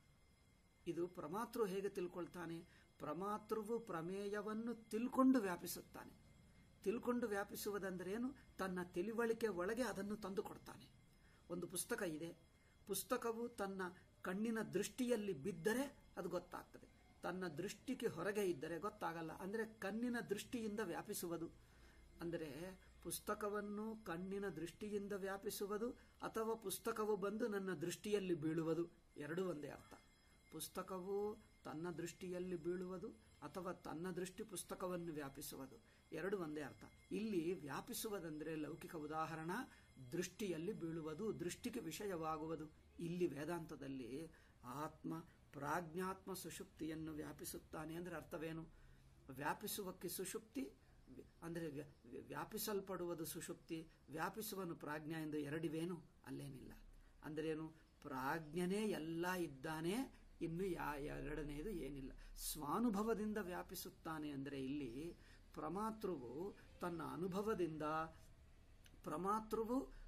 ಇದು ಪ್ರಮಾತೃ ಹೇಗೆ ತಿಳ್ಕೊಳ್ತಾನೆ ಪ್ರಮಾತೃವು ಪ್ರಮೇಯವನ್ನು ತಿಳ್ಕೊಂಡು ವ್ಯಾಪಿಸುತ್ತಾನೆ ತಿಳ್ಕೊಂಡು ವ್ಯಾಪಿಸುವುದಂದ್ರೇನು ತನ್ನ ತಿಳಿವಳಿಕೆ ಒಳಗೆ ಅದನ್ನು ತಂದು ಕೊಡ್ತಾನೆ ಒಂದು ಪುಸ್ತಕ ಇದೆ ಪುಸ್ತಕವು ತನ್ನ ಕಣ್ಣಿನ ದೃಷ್ಟಿಯಲ್ಲಿ ಬಿದ್ದರೆ ಅದು ಗೊತ್ತಾಗ್ತದೆ ತನ್ನ ದೃಷ್ಟಿಗೆ ಹೊರಗೆ ಇದ್ದರೆ ಗೊತ್ತಾಗಲ್ಲ ಅಂದರೆ ಕಣ್ಣಿನ ದೃಷ್ಟಿಯಿಂದ ವ್ಯಾಪಿಸುವುದು ಅಂದರೆ ಪುಸ್ತಕವನ್ನು ಕಣ್ಣಿನ ದೃಷ್ಟಿಯಿಂದ ವ್ಯಾಪಿಸುವುದು ಅಥವಾ ಪುಸ್ತಕವು ಬಂದು ನನ್ನ ದೃಷ್ಟಿಯಲ್ಲಿ ಬೀಳುವುದು ಎರಡೂ ಒಂದೇ ಅರ್ಥ ಪುಸ್ತಕವು ತನ್ನ ದೃಷ್ಟಿಯಲ್ಲಿ ಬೀಳುವುದು ಅಥವಾ ತನ್ನ ದೃಷ್ಟಿ ಪುಸ್ತಕವನ್ನು ವ್ಯಾಪಿಸುವುದು ಎರಡು ಒಂದೇ ಅರ್ಥ ಇಲ್ಲಿ ವ್ಯಾಪಿಸುವುದಂದ್ರೆ ಲೌಕಿಕ ಉದಾಹರಣ ದೃಷ್ಟಿಯಲ್ಲಿ ಬೀಳುವುದು ದೃಷ್ಟಿಗೆ ವಿಷಯವಾಗುವುದು ಇಲ್ಲಿ ವೇದಾಂತದಲ್ಲಿ ಆತ್ಮ ಪ್ರಾಜ್ಞಾತ್ಮ ಸುಷುಪ್ತಿಯನ್ನು ವ್ಯಾಪಿಸುತ್ತಾನೆ ಅಂದರೆ ಅರ್ಥವೇನು ವ್ಯಾಪಿಸುವಕ್ಕೆ ಸುಷುಪ್ತಿ ಅಂದರೆ ವ್ಯಾಪಿಸಲ್ಪಡುವುದು ಸುಷುಪ್ತಿ ವ್ಯಾಪಿಸುವನು ಪ್ರಾಜ್ಞ ಎಂದು ಎರಡಿವೇನು ಅಲ್ಲೇನಿಲ್ಲ ಅಂದ್ರೇನು ಪ್ರಾಜ್ಞನೇ ಎಲ್ಲ ಇದ್ದಾನೆ ಇನ್ನು ಯಾ ಎರಡನೆಯದು ಏನಿಲ್ಲ ಸ್ವಾನುಭವದಿಂದ ವ್ಯಾಪಿಸುತ್ತಾನೆ ಅಂದರೆ ಇಲ್ಲಿ ಪ್ರಮಾತೃವು ತನ್ನ ಅನುಭವದಿಂದ ಪ್ರಮಾತೃವು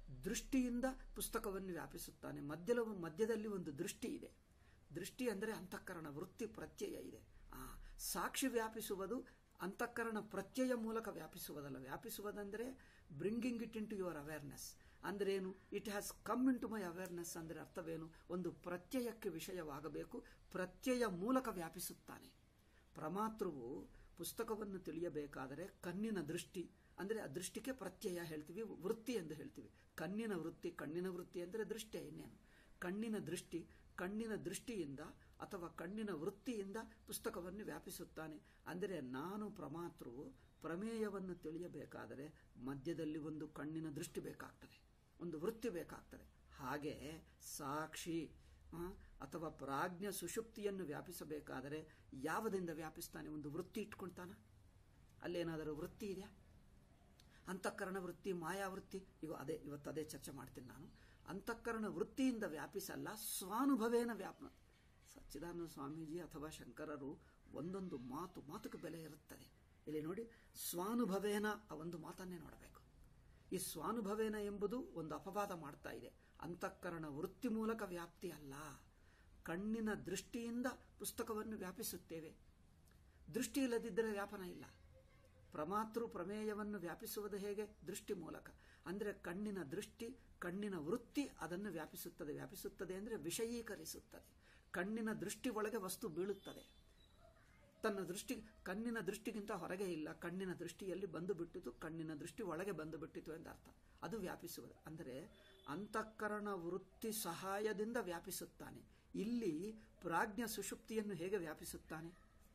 ದೃಷ್ಟಿಯಿಂದ ಪುಸ್ತಕವನ್ನು ವ್ಯಾಪಿಸುತ್ತಾನೆ ಮಧ್ಯದ ಮಧ್ಯದಲ್ಲಿ ಒಂದು ದೃಷ್ಟಿ ಇದೆ ದೃಷ್ಟಿ ಅಂದರೆ ಅಂತಃಕರಣ ವೃತ್ತಿ ಪ್ರತ್ಯಯ ಇದೆ ಆ ಸಾಕ್ಷಿ ವ್ಯಾಪಿಸುವುದು ಅಂತಃಕರಣ ಪ್ರತ್ಯಯ ಮೂಲಕ ವ್ಯಾಪಿಸುವುದಲ್ಲ ವ್ಯಾಪಿಸುವುದಂದರೆ bringing it into your awareness ಅಂದ್ರೆ ಏನು it has come into my awareness ಅಂದರೆ ಅರ್ಥವೇನು ಒಂದು ಪ್ರತ್ಯಯಕ್ಕೆ ವಿಷಯವಾಗಬೇಕು ಪ್ರತ್ಯಯ ಮೂಲಕ ವ್ಯಾಪಿಸುತ್ತಾನೆ ಪ್ರಮಾತೃವು ಪುಸ್ತಕವನ್ನು ತಿಳಿಯಬೇಕಾದರೆ ಕಣ್ಣಿನ ದೃಷ್ಟಿ ಅಂದರೆ ಆ ದೃಷ್ಟಿಗೆ ಪ್ರತ್ಯಯ ಹೇಳ್ತೀವಿ ವೃತ್ತಿ ಎಂದು ಹೇಳ್ತೀವಿ ಕಣ್ಣಿನ ವೃತ್ತಿ ಕಣ್ಣಿನ ವೃತ್ತಿ ಅಂದರೆ ದೃಷ್ಟಿ ಇನ್ನೇನು ಕಣ್ಣಿನ ದೃಷ್ಟಿ ಕಣ್ಣಿನ ದೃಷ್ಟಿಯಿಂದ ಅಥವಾ ಕಣ್ಣಿನ ವೃತ್ತಿಯಿಂದ ಪುಸ್ತಕವನ್ನು ವ್ಯಾಪಿಸುತ್ತಾನೆ ಅಂದರೆ ನಾನು ಪ್ರಮಾತೃವು ಪ್ರಮೇಯವನ್ನು ತಿಳಿಯಬೇಕಾದರೆ ಮಧ್ಯದಲ್ಲಿ ಒಂದು ಕಣ್ಣಿನ ದೃಷ್ಟಿ ಬೇಕಾಗ್ತದೆ ಒಂದು ವೃತ್ತಿ ಬೇಕಾಗ್ತದೆ ಹಾಗೆ ಸಾಕ್ಷಿ ಅಥವಾ ಪ್ರಾಜ್ಞ ಸುಷುಪ್ತಿಯನ್ನು ವ್ಯಾಪಿಸಬೇಕಾದರೆ ಯಾವುದರಿಂದ ವ್ಯಾಪಿಸ್ತಾನೆ ಒಂದು ವೃತ್ತಿ ಇಟ್ಕೊಳ್ತಾನ ಅಲ್ಲೇನಾದರೂ ವೃತ್ತಿ ಇದೆಯಾ ಅಂತಃಕರಣ ವೃತ್ತಿ ಮಾಯಾವೃತ್ತಿ ಇವ ಅದೇ ಇವತ್ತು ಅದೇ ಚರ್ಚೆ ಮಾಡ್ತೀನಿ ನಾನು ಅಂತಃಕರಣ ವೃತ್ತಿಯಿಂದ ವ್ಯಾಪಿಸಲ್ಲ ಸ್ವಾನುಭವೇನ ವ್ಯಾಪನ ಸಚ್ಚಿದಾನಂದ ಸ್ವಾಮೀಜಿ ಅಥವಾ ಶಂಕರರು ಒಂದೊಂದು ಮಾತು ಮಾತುக்கு ಬೆಲೆ ಇರುತ್ತದೆ ಇಲ್ಲಿ ನೋಡಿ ಸ್ವಾನುಭವೇನ ಆ ಒಂದು ಮಾತನ್ನೇ ನೋಡಬೇಕು ಈ ಸ್ವಾನುಭವೇನ ಎಂಬುದು ಒಂದು ಅಪವಾದ ಮಾಡ್ತಾ ಇದೆ ಅಂತಃಕರಣ ವೃತ್ತಿ ಮೂಲಕ ವ್ಯಾಪ್ತಿ ಅಲ್ಲ ಕಣ್ಣಿನ ದೃಷ್ಟಿಯಿಂದ ಪುಸ್ತಕವನ್ನು ವ್ಯಾಪಿಸುತ್ತೇವೆ ದೃಷ್ಟಿ ಇಲ್ಲದಿದ್ದರೆ ವ್ಯಾಪನ ಇಲ್ಲ ಪ್ರಮಾತೃ ಪ್ರಮೇಯವನ್ನು ವ್ಯಾಪಿಸುವುದು ಹೇಗೆ ದೃಷ್ಟಿ ಮೂಲಕ ಅಂದರೆ ಕಣ್ಣಿನ ದೃಷ್ಟಿ ಕಣ್ಣಿನ ವೃತ್ತಿ ಅದನ್ನು ವ್ಯಾಪಿಸುತ್ತದೆ ವ್ಯಾಪಿಸುತ್ತದೆ ಅಂದರೆ ವಿಷಯೀಕರಿಸುತ್ತದೆ ಕಣ್ಣಿನ ದೃಷ್ಟಿ ಒಳಗೆ ವಸ್ತು ಬೀಳುತ್ತದೆ ತನ್ನ ದೃಷ್ಟಿ ಕಣ್ಣಿನ ದೃಷ್ಟಿಗಿಂತ ಹೊರಗೆ ಇಲ್ಲ ಕಣ್ಣಿನ ದೃಷ್ಟಿಯಲ್ಲಿ ಬಂದು ಬಿಟ್ಟಿತು ಕಣ್ಣಿನ ದೃಷ್ಟಿ ಒಳಗೆ ಬಂದು ಬಿಟ್ಟಿತು ಎಂದರ್ಥ ಅದು ವ್ಯಾಪಿಸುವುದು ಅಂದರೆ ಅಂತಃಕರಣ ವೃತ್ತಿ ಸಹಾಯದಿಂದ ವ್ಯಾಪಿಸುತ್ತಾನೆ ಇಲ್ಲಿ ಪ್ರಾಜ್ಞ ಸುಷುಪ್ತಿಯನ್ನು ಹೇಗೆ ವ್ಯಾಪಿಸುತ್ತಾನೆ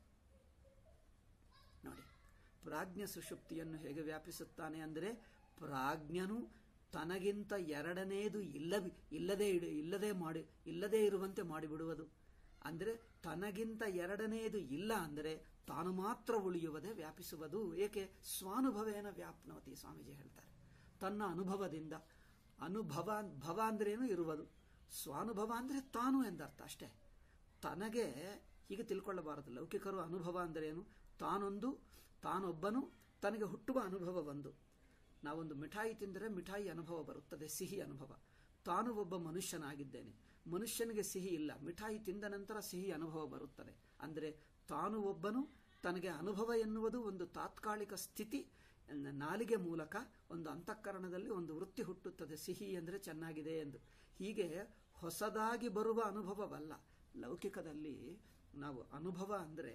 ನೋಡಿ ಪ್ರಾಜ್ಞ ಸುಷುಪ್ತಿಯನ್ನು ಹೇಗೆ ವ್ಯಾಪಿಸುತ್ತಾನೆ ಅಂದರೆ ಪ್ರಾಜ್ಞನು ತನಗಿಂತ ಎರಡನೇದು ಇಲ್ಲ ಇಲ್ಲದೆ ಇಲ್ಲದೆ ಮಾಡಿ ಇಲ್ಲದೇ ಇರುವಂತೆ ಮಾಡಿಬಿಡುವುದು ಅಂದರೆ ತನಗಿಂತ ಎರಡನೆಯದು ಇಲ್ಲ ಅಂದರೆ ತಾನು ಮಾತ್ರ ಉಳಿಯುವುದೇ ವ್ಯಾಪಿಸುವುದು ಏಕೆ ಸ್ವಾನುಭವೇನ ವ್ಯಾಪ್ನವತಿ ಸ್ವಾಮೀಜಿ ಹೇಳ್ತಾರೆ ತನ್ನ ಅನುಭವದಿಂದ ಅನುಭವ ಭವ ಅಂದ್ರೇನು ಇರುವುದು ಸ್ವಾನುಭವ ಅಂದರೆ ತಾನು ಎಂದರ್ಥ ಅಷ್ಟೇ ತನಗೆ ಹೀಗೆ ತಿಳ್ಕೊಳ್ಳಬಾರದು ಲೌಕಿಕರು ಅನುಭವ ಅಂದ್ರೇನು ತಾನೊಂದು ತಾನೊಬ್ಬನು ತನಗೆ ಹುಟ್ಟುವ ಅನುಭವ ಒಂದು ನಾವೊಂದು ಮಿಠಾಯಿ ತಿಂದರೆ ಮಿಠಾಯಿ ಅನುಭವ ಬರುತ್ತದೆ ಸಿಹಿ ಅನುಭವ ತಾನು ಒಬ್ಬ ಮನುಷ್ಯನಾಗಿದ್ದೇನೆ ಮನುಷ್ಯನಿಗೆ ಸಿಹಿ ಇಲ್ಲ ಮಿಠಾಯಿ ತಿಂದ ನಂತರ ಸಿಹಿ ಅನುಭವ ಬರುತ್ತದೆ ಅಂದರೆ ತಾನು ಒಬ್ಬನು ತನಗೆ ಅನುಭವ ಎನ್ನುವುದು ಒಂದು ತಾತ್ಕಾಲಿಕ ಸ್ಥಿತಿ ನಾಲಿಗೆ ಮೂಲಕ ಒಂದು ಅಂತಃಕರಣದಲ್ಲಿ ಒಂದು ವೃತ್ತಿ ಹುಟ್ಟುತ್ತದೆ ಸಿಹಿ ಅಂದರೆ ಚೆನ್ನಾಗಿದೆ ಎಂದು ಹೀಗೆ ಹೊಸದಾಗಿ ಬರುವ ಅನುಭವವಲ್ಲ ಲೌಕಿಕದಲ್ಲಿ ನಾವು ಅನುಭವ ಅಂದರೆ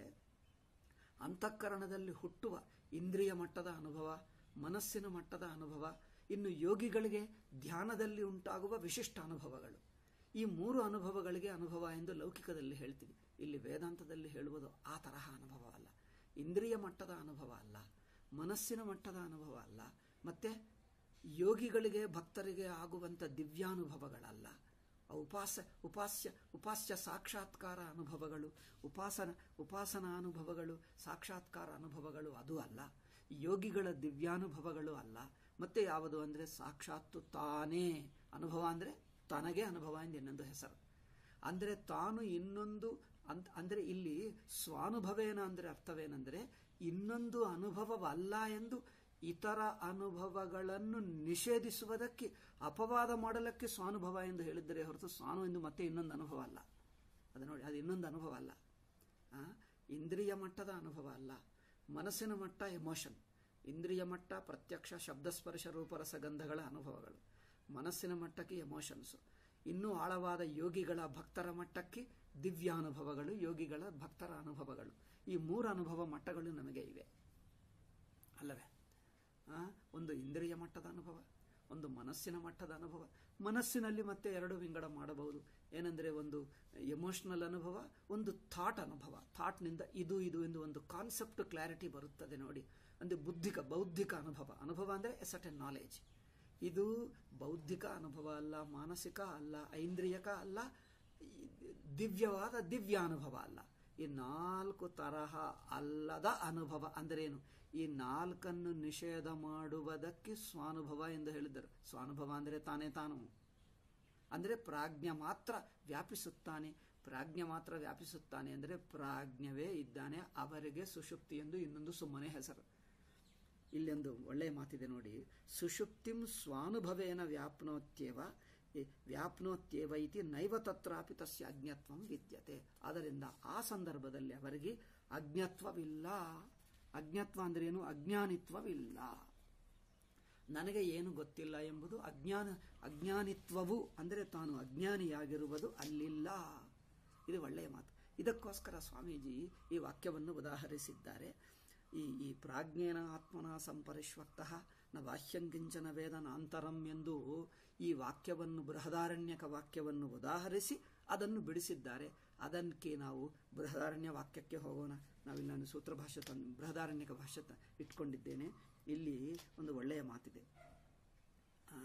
ಅಂತಃಕರಣದಲ್ಲಿ ಹುಟ್ಟುವ ಇಂದ್ರಿಯ ಮಟ್ಟದ ಅನುಭವ ಮನಸ್ಸಿನ ಮಟ್ಟದ ಅನುಭವ ಇನ್ನು ಯೋಗಿಗಳಿಗೆ ಧ್ಯಾನದಲ್ಲಿ ಉಂಟಾಗುವ ವಿಶಿಷ್ಟ ಅನುಭವಗಳು ಈ ಮೂರು ಅನುಭವಗಳಿಗೆ ಅನುಭವ ಎಂದು ಲೌಕಿಕದಲ್ಲಿ ಹೇಳ್ತೀವಿ ಇಲ್ಲಿ ವೇದಾಂತದಲ್ಲಿ ಹೇಳುವುದು ಆ ತರಹ ಅನುಭವ ಅಲ್ಲ ಇಂದ್ರಿಯ ಮಟ್ಟದ ಅನುಭವ ಅಲ್ಲ ಮನಸ್ಸಿನ ಮಟ್ಟದ ಅನುಭವ ಅಲ್ಲ ಮತ್ತೆ ಯೋಗಿಗಳಿಗೆ ಭಕ್ತರಿಗೆ ಆಗುವಂಥ ದಿವ್ಯಾನುಭವಗಳಲ್ಲ ಉಪಾಸ ಉಪಾಸ್ಯ ಉಪಾಸ್ಯ ಸಾಕ್ಷಾತ್ಕಾರ ಅನುಭವಗಳು ಉಪಾಸನ ಉಪಾಸನಾ ಅನುಭವಗಳು ಸಾಕ್ಷಾತ್ಕಾರ ಅನುಭವಗಳು ಅದು ಅಲ್ಲ ಯೋಗಿಗಳ ದಿವ್ಯಾನುಭವಗಳು ಅಲ್ಲ ಮತ್ತೆ ಯಾವುದು ಅಂದರೆ ಸಾಕ್ಷಾತ್ತು ತಾನೇ ಅನುಭವ ಅಂದರೆ ತನಗೆ ಅನುಭವ ಎಂದು ಇನ್ನೊಂದು ಹೆಸರು ಅಂದರೆ ತಾನು ಇನ್ನೊಂದು ಅಂತ ಅಂದರೆ ಇಲ್ಲಿ ಸ್ವಾನುಭವೇನ ಅಂದರೆ ಅರ್ಥವೇನೆಂದರೆ ಇನ್ನೊಂದು ಅನುಭವವಲ್ಲ ಎಂದು ಇತರ ಅನುಭವಗಳನ್ನು ನಿಷೇಧಿಸುವುದಕ್ಕೆ ಅಪವಾದ ಮಾಡಲಕ್ಕೆ ಸ್ವಾನುಭವ ಎಂದು ಹೇಳಿದರೆ ಹೊರತು ಸ್ವಾನು ಎಂದು ಮತ್ತೆ ಇನ್ನೊಂದು ಅನುಭವ ಅಲ್ಲ ಅದು ನೋಡಿ ಅದು ಇನ್ನೊಂದು ಅನುಭವ ಅಲ್ಲ ಇಂದ್ರಿಯ ಮಟ್ಟದ ಅನುಭವ ಅಲ್ಲ ಮನಸ್ಸಿನ ಮಟ್ಟ ಎಮೋಷನ್ ಇಂದ್ರಿಯ ಮಟ್ಟ ಪ್ರತ್ಯಕ್ಷ ಶಬ್ದಸ್ಪರ್ಶ ರೂಪರಸಗಂಧಗಳ ಅನುಭವಗಳು ಮನಸ್ಸಿನ ಮಟ್ಟಕ್ಕೆ ಎಮೋಷನ್ಸು ಇನ್ನೂ ಆಳವಾದ ಯೋಗಿಗಳ ಭಕ್ತರ ಮಟ್ಟಕ್ಕೆ ದಿವ್ಯಾನುಭವಗಳು ಯೋಗಿಗಳ ಭಕ್ತರ ಅನುಭವಗಳು ಈ ಮೂರು ಅನುಭವ ಮಟ್ಟಗಳು ನಮಗೆ ಇವೆ ಅಲ್ಲವೇ ಒಂದು ಇಂದ್ರಿಯ ಮಟ್ಟದ ಅನುಭವ ಒಂದು ಮನಸ್ಸಿನ ಮಟ್ಟದ ಅನುಭವ ಮನಸ್ಸಿನಲ್ಲಿ ಮತ್ತೆ ಎರಡು ವಿಂಗಡ ಮಾಡಬಹುದು ಏನೆಂದರೆ ಒಂದು ಎಮೋಷನಲ್ ಅನುಭವ ಒಂದು ಥಾಟ್ ಅನುಭವ ಥಾಟ್ನಿಂದ ಇದು ಇದು ಎಂದು ಒಂದು ಕಾನ್ಸೆಪ್ಟ್ ಕ್ಲಾರಿಟಿ ಬರುತ್ತದೆ ನೋಡಿ ಅಂದರೆ ಬುದ್ಧಿಕ ಬೌದ್ಧಿಕ ಅನುಭವ ಅನುಭವ ಅಂದರೆ ಎಸಟ್ ಎ ನಾಲೆಜ್ ಇದು ಬೌದ್ಧಿಕ ಅನುಭವ ಅಲ್ಲ ಮಾನಸಿಕ ಅಲ್ಲ ಐಂದ್ರಿಯಕ ಅಲ್ಲ ದಿವ್ಯವಾದ ದಿವ್ಯ ಅನುಭವ ಅಲ್ಲ ಈ ನಾಲ್ಕು ತರಹ ಅಲ್ಲದ ಅನುಭವ ಅಂದರೇನು ಈ ನಾಲ್ಕನ್ನು ನಿಷೇಧ ಮಾಡುವುದಕ್ಕೆ ಸ್ವಾನುಭವ ಎಂದು ಹೇಳಿದರು ಸ್ವಾನುಭವ ಅಂದರೆ ತಾನೇ ತಾನು ಅಂದರೆ ಪ್ರಾಜ್ಞ ಮಾತ್ರ ವ್ಯಾಪಿಸುತ್ತಾನೆ ಪ್ರಾಜ್ಞ ಮಾತ್ರ ವ್ಯಾಪಿಸುತ್ತಾನೆ ಅಂದರೆ ಪ್ರಾಜ್ಞವೇ ಇದ್ದಾನೆ ಅವರಿಗೆ ಸುಷುಪ್ತಿ ಎಂದು ಇನ್ನೊಂದು ಸುಮ್ಮನೆ ಹೆಸರು ಇಲ್ಲೊಂದು ಒಳ್ಳೆಯ ಮಾತಿದೆ ನೋಡಿ ಸುಷುಪ್ತಿಂ ಸ್ವಾನುಭವೇನ ವ್ಯಾಪ್ನೋತ್ಯೇವ ಈ ವ್ಯಾಪ್ನೋತ್ಯೇವ ಇತಿ ನೈವ ತತ್ರಾಪಿ ತಸ್ಯ ಅಜ್ಞತ್ವಂ ವಿದ್ಯತೆ ಆದ್ದರಿಂದ ಆ ಸಂದರ್ಭದಲ್ಲಿ ಅವರಿಗೆ ಅಜ್ಞತ್ವವಿಲ್ಲ ಅಜ್ಞತ್ವ ಅಂದ್ರೆ ಏನು ಅಜ್ಞಾನಿತ್ವವಿಲ್ಲ ನನಗೆ ಏನು ಗೊತ್ತಿಲ್ಲ ಎಂಬುದು ಅಜ್ಞಾನ ಅಜ್ಞಾನಿತ್ವವು ಅಂದರೆ ತಾನು ಅಜ್ಞಾನಿಯಾಗಿರುವುದು ಅಲ್ಲಿಲ್ಲ ಇದು ಒಳ್ಳೆಯ ಮಾತು ಇದಕ್ಕೋಸ್ಕರ ಸ್ವಾಮೀಜಿ ಈ ವಾಕ್ಯವನ್ನು ಉದಾಹರಿಸಿದ್ದಾರೆ ಈ ಈ ಪ್ರಾಜ್ಞೇನ ಆತ್ಮನ ಸಂಪರಿಶ್ವಕ್ತಃ ನ ಬಾಹ್ಯಂಕಿಂಚನ ವೇದನಾಂತರಂ ಎಂದು ಈ ವಾಕ್ಯವನ್ನು ಬೃಹದಾರಣ್ಯಕ ವಾಕ್ಯವನ್ನು ಉದಾಹರಿಸಿ ಅದನ್ನು ಬಿಡಿಸಿದ್ದಾರೆ ಅದಕ್ಕೆ ನಾವು ಬೃಹದಾರಣ್ಯ ವಾಕ್ಯಕ್ಕೆ ಹೋಗೋಣ ನಾವಿಲ್ಲೊಂದು ಸೂತ್ರ ಭಾಷೆ ತನ್ ಬೃಹದಾರಣ್ಯಕ ಭಾಷೆ ತ- ಇಟ್ಕೊಂಡಿದ್ದೇನೆ ಇಲ್ಲಿ ಒಂದು ಒಳ್ಳೆಯ ಮಾತಿದೆ ಆ,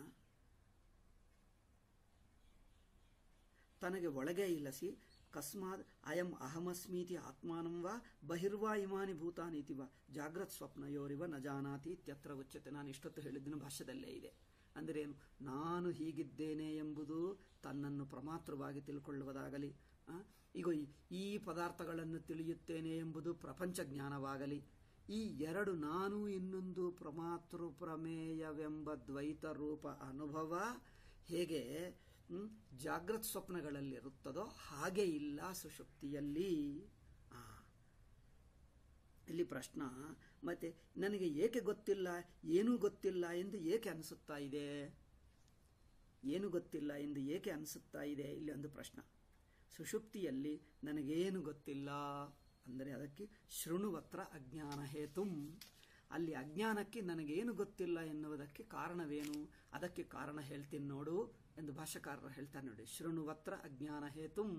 ತನಗೆ ಒಳಗೆ ಇಲ್ಲಸಿ ಕಸ್ಮಾತ್ ಅಯಂ ಅಹಮಸ್ಮೀತಿ ಆತ್ಮಾನಂ ವಾ ಬಹಿರ್ವಾ ಇಮಾನಿ ಭೂತಾನೀತಿ ವಾ ಜಾಗ್ರತ್ ಸ್ವಪ್ನಯೋರಿವ ನ ಜಾನಾತಿ ಇತ್ಯತ್ರ ಉಚ್ಯತೆ ನಾನು ಇಷ್ಟೊತ್ತು ಹೇಳಿದ್ದನ್ನು ಭಾಷ್ಯದಲ್ಲೇ ಇದೆ ಅಂದರೆ ಏನು ನಾನು ಹೀಗಿದ್ದೇನೆ ಎಂಬುದು ತನ್ನನ್ನು ಪ್ರಮಾತ್ರವಾಗಿ ತಿಳ್ಕೊಳ್ಳುವುದಾಗಲಿ ಆ, ಈಗ ಈ- ಈ ಪದಾರ್ಥಗಳನ್ನು ತಿಳಿಯುತ್ತೇನೆ ಎಂಬುದು ಪ್ರಪಂಚ ಜ್ಞಾನವಾಗಲಿ ಈ ಎರಡು ನಾನು ಇನ್ನೊಂದು ಪ್ರಮಾತೃ ಪ್ರಮೇಯವೆಂಬ ದ್ವೈತ ರೂಪ ಅನುಭವ ಹೇಗೆ ಹ್ಮ್, ಜಾಗೃತ್ ಸ್ವಪ್ನಗಳಲ್ಲಿರುತ್ತದೋ ಹಾಗೆ ಇಲ್ಲ ಸುಷುಪ್ತಿಯಲ್ಲಿ ಆ ಇಲ್ಲಿ ಪ್ರಶ್ನ ಮತ್ತೆ ನನಗೆ ಏಕೆ ಗೊತ್ತಿಲ್ಲ ಏನೂ ಗೊತ್ತಿಲ್ಲ ಎಂದು ಏಕೆ ಅನಿಸುತ್ತಾ ಇದೆ ಏನು ಗೊತ್ತಿಲ್ಲ ಎಂದು ಏಕೆ ಅನಿಸುತ್ತಾ ಇದೆ ಇಲ್ಲಿ ಒಂದು ಪ್ರಶ್ನ ಸುಷುಪ್ತಿಯಲ್ಲಿ ನನಗೇನು ಗೊತ್ತಿಲ್ಲ ಅಂದರೆ ಅದಕ್ಕೆ ಶೃಣುವತ್ರ ಅಜ್ಞಾನ ಹೇತುಂ ಅಲ್ಲಿ ಅಜ್ಞಾನಕ್ಕೆ ನನಗೇನು ಗೊತ್ತಿಲ್ಲ ಎನ್ನುವುದಕ್ಕೆ ಕಾರಣವೇನು ಅದಕ್ಕೆ ಕಾರಣ ಹೇಳ್ತೀನಿ ನೋಡು ಎಂದು ಭಾಷಾಕಾರರು ಹೇಳ್ತಾರೆ ನೋಡಿ ಶೃಣುವತ್ರ ಅಜ್ಞಾನ ಹೇತುಂ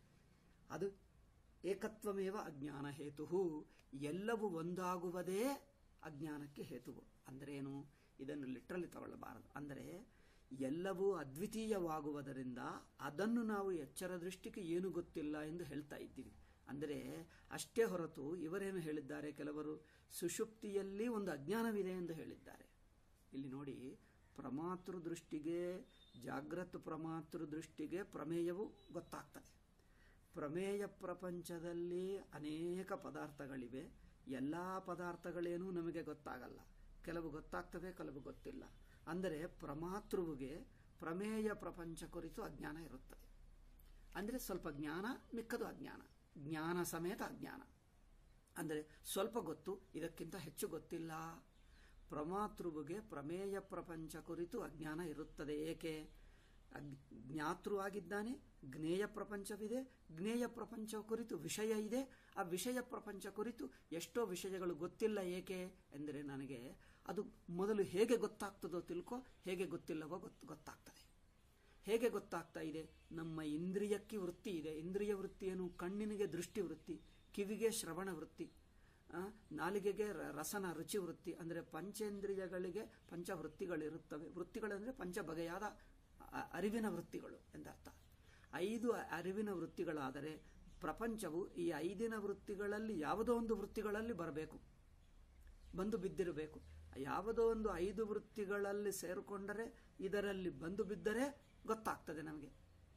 ಅದು ಏಕತ್ವಮೇವ ಅಜ್ಞಾನ ಹೇತು ಎಲ್ಲವೂ ಒಂದಾಗುವುದೇ ಅಜ್ಞಾನಕ್ಕೆ ಹೇತುವು ಅಂದರೆ ಏನು ಇದನ್ನು ಲಿಟ್ರಲಿ ತಗೊಳ್ಳಬಾರದು ಅಂದರೆ ಎಲ್ಲವೂ ಅದ್ವಿತೀಯವಾಗುವುದರಿಂದ ಅದನ್ನು ನಾವು ಎಚ್ಚರ ದೃಷ್ಟಿಗೆ ಏನು ಗೊತ್ತಿಲ್ಲ ಎಂದು ಹೇಳ್ತಾ ಇದ್ದೀವಿ ಅಂದರೆ ಅಷ್ಟೇ ಹೊರತು ಇವರೇನು ಹೇಳಿದ್ದಾರೆ ಕೆಲವರು ಸುಷುಪ್ತಿಯಲ್ಲಿ ಒಂದು ಅಜ್ಞಾನವಿದೆ ಎಂದು ಹೇಳಿದ್ದಾರೆ ಇಲ್ಲಿ ನೋಡಿ ಪ್ರಮಾತೃ ದೃಷ್ಟಿಗೆ ಜಾಗೃತ ಪ್ರಮಾತೃ ದೃಷ್ಟಿಗೆ ಪ್ರಮೇಯವು ಗೊತ್ತಾಗ್ತದೆ ಪ್ರಮೇಯ ಪ್ರಪಂಚದಲ್ಲಿ ಅನೇಕ ಪದಾರ್ಥಗಳಿವೆ ಎಲ್ಲ ಪದಾರ್ಥಗಳೇನೂ ನಮಗೆ ಗೊತ್ತಾಗಲ್ಲ ಕೆಲವು ಗೊತ್ತಾಗ್ತವೆ ಕೆಲವು ಗೊತ್ತಿಲ್ಲ ಅಂದರೆ ಪ್ರಮಾತೃವಿಗೆ ಪ್ರಮೇಯ ಪ್ರಪಂಚ ಕುರಿತು ಅಜ್ಞಾನ ಇರುತ್ತದೆ ಅಂದರೆ ಸ್ವಲ್ಪ ಜ್ಞಾನ ಮಿಕ್ಕದು ಅಜ್ಞಾನ ಜ್ಞಾನ ಸಮೇತ ಅಜ್ಞಾನ ಅಂದರೆ ಸ್ವಲ್ಪ ಗೊತ್ತು ಇದಕ್ಕಿಂತ ಹೆಚ್ಚು ಗೊತ್ತಿಲ್ಲ ಪ್ರಮಾತೃವಿಗೆ ಪ್ರಮೇಯ ಪ್ರಪಂಚ ಕುರಿತು ಅಜ್ಞಾನ ಇರುತ್ತದೆ ಏಕೆ ಅಗ್- ಜ್ಞಾತೃ ಆಗಿದ್ದಾನೆ ಜ್ಞೇಯ ಪ್ರಪಂಚವಿದೆ ಜ್ಞೇಯ ಪ್ರಪಂಚ ಕುರಿತು ವಿಷಯ ಇದೆ ಆ ವಿಷಯ ಪ್ರಪಂಚ ಕುರಿತು ಎಷ್ಟೋ ವಿಷಯಗಳು ಗೊತ್ತಿಲ್ಲ ಏಕೆ ಎಂದರೆ ನನಗೆ ಅದು ಮೊದಲು ಹೇಗೆ ಗೊತ್ತಾಗ್ತದೋ ತಿಳ್ಕೊ ಹೇಗೆ ಗೊತ್ತಿಲ್ಲವೋ ಗೊತ್ತು ಗೊತ್ತಾಗ್ತದೆ ಹೇಗೆ ಗೊತ್ತಾಗ್ತಾ ಇದೆ ನಮ್ಮ ಇಂದ್ರಿಯಕ್ಕೆ ವೃತ್ತಿ ಇದೆ ಇಂದ್ರಿಯ ವೃತ್ತಿ ಏನು ಕಣ್ಣಿನಿಗೆ ದೃಷ್ಟಿ ವೃತ್ತಿ ಕಿವಿಗೆ ಶ್ರವಣ ವೃತ್ತಿ ಆ, ನಾಲಿಗೆಗೆ ರ- ರಸನ ರುಚಿ ವೃತ್ತಿ ಅಂದರೆ ಪಂಚೇಂದ್ರಿಯಗಳಿಗೆ ಪಂಚವೃತ್ತಿಗಳಿರುತ್ತವೆ ವೃತ್ತಿಗಳಂದರೆ ಪಂಚ ಬಗೆಯಾದ ಅ- ಅರಿವಿನ ವೃತ್ತಿಗಳು ಎಂದರ್ಥ ಐದು ಅರಿವಿನ ವೃತ್ತಿಗಳಾದರೆ ಪ್ರಪಂಚವು ಈ ಐದಿನ ವೃತ್ತಿಗಳಲ್ಲಿ ಯಾವುದೋ ಒಂದು ವೃತ್ತಿಗಳಲ್ಲಿ ಬರಬೇಕು ಬಂದು ಬಿದ್ದಿರಬೇಕು ಯಾವುದೋ ಒಂದು ಐದು ವೃತ್ತಿಗಳಲ್ಲಿ ಸೇರಿಕೊಂಡರೆ ಇದರಲ್ಲಿ ಬಂದು ಬಿದ್ದರೆ ಗೊತ್ತಾಗ್ತದೆ ನಮಗೆ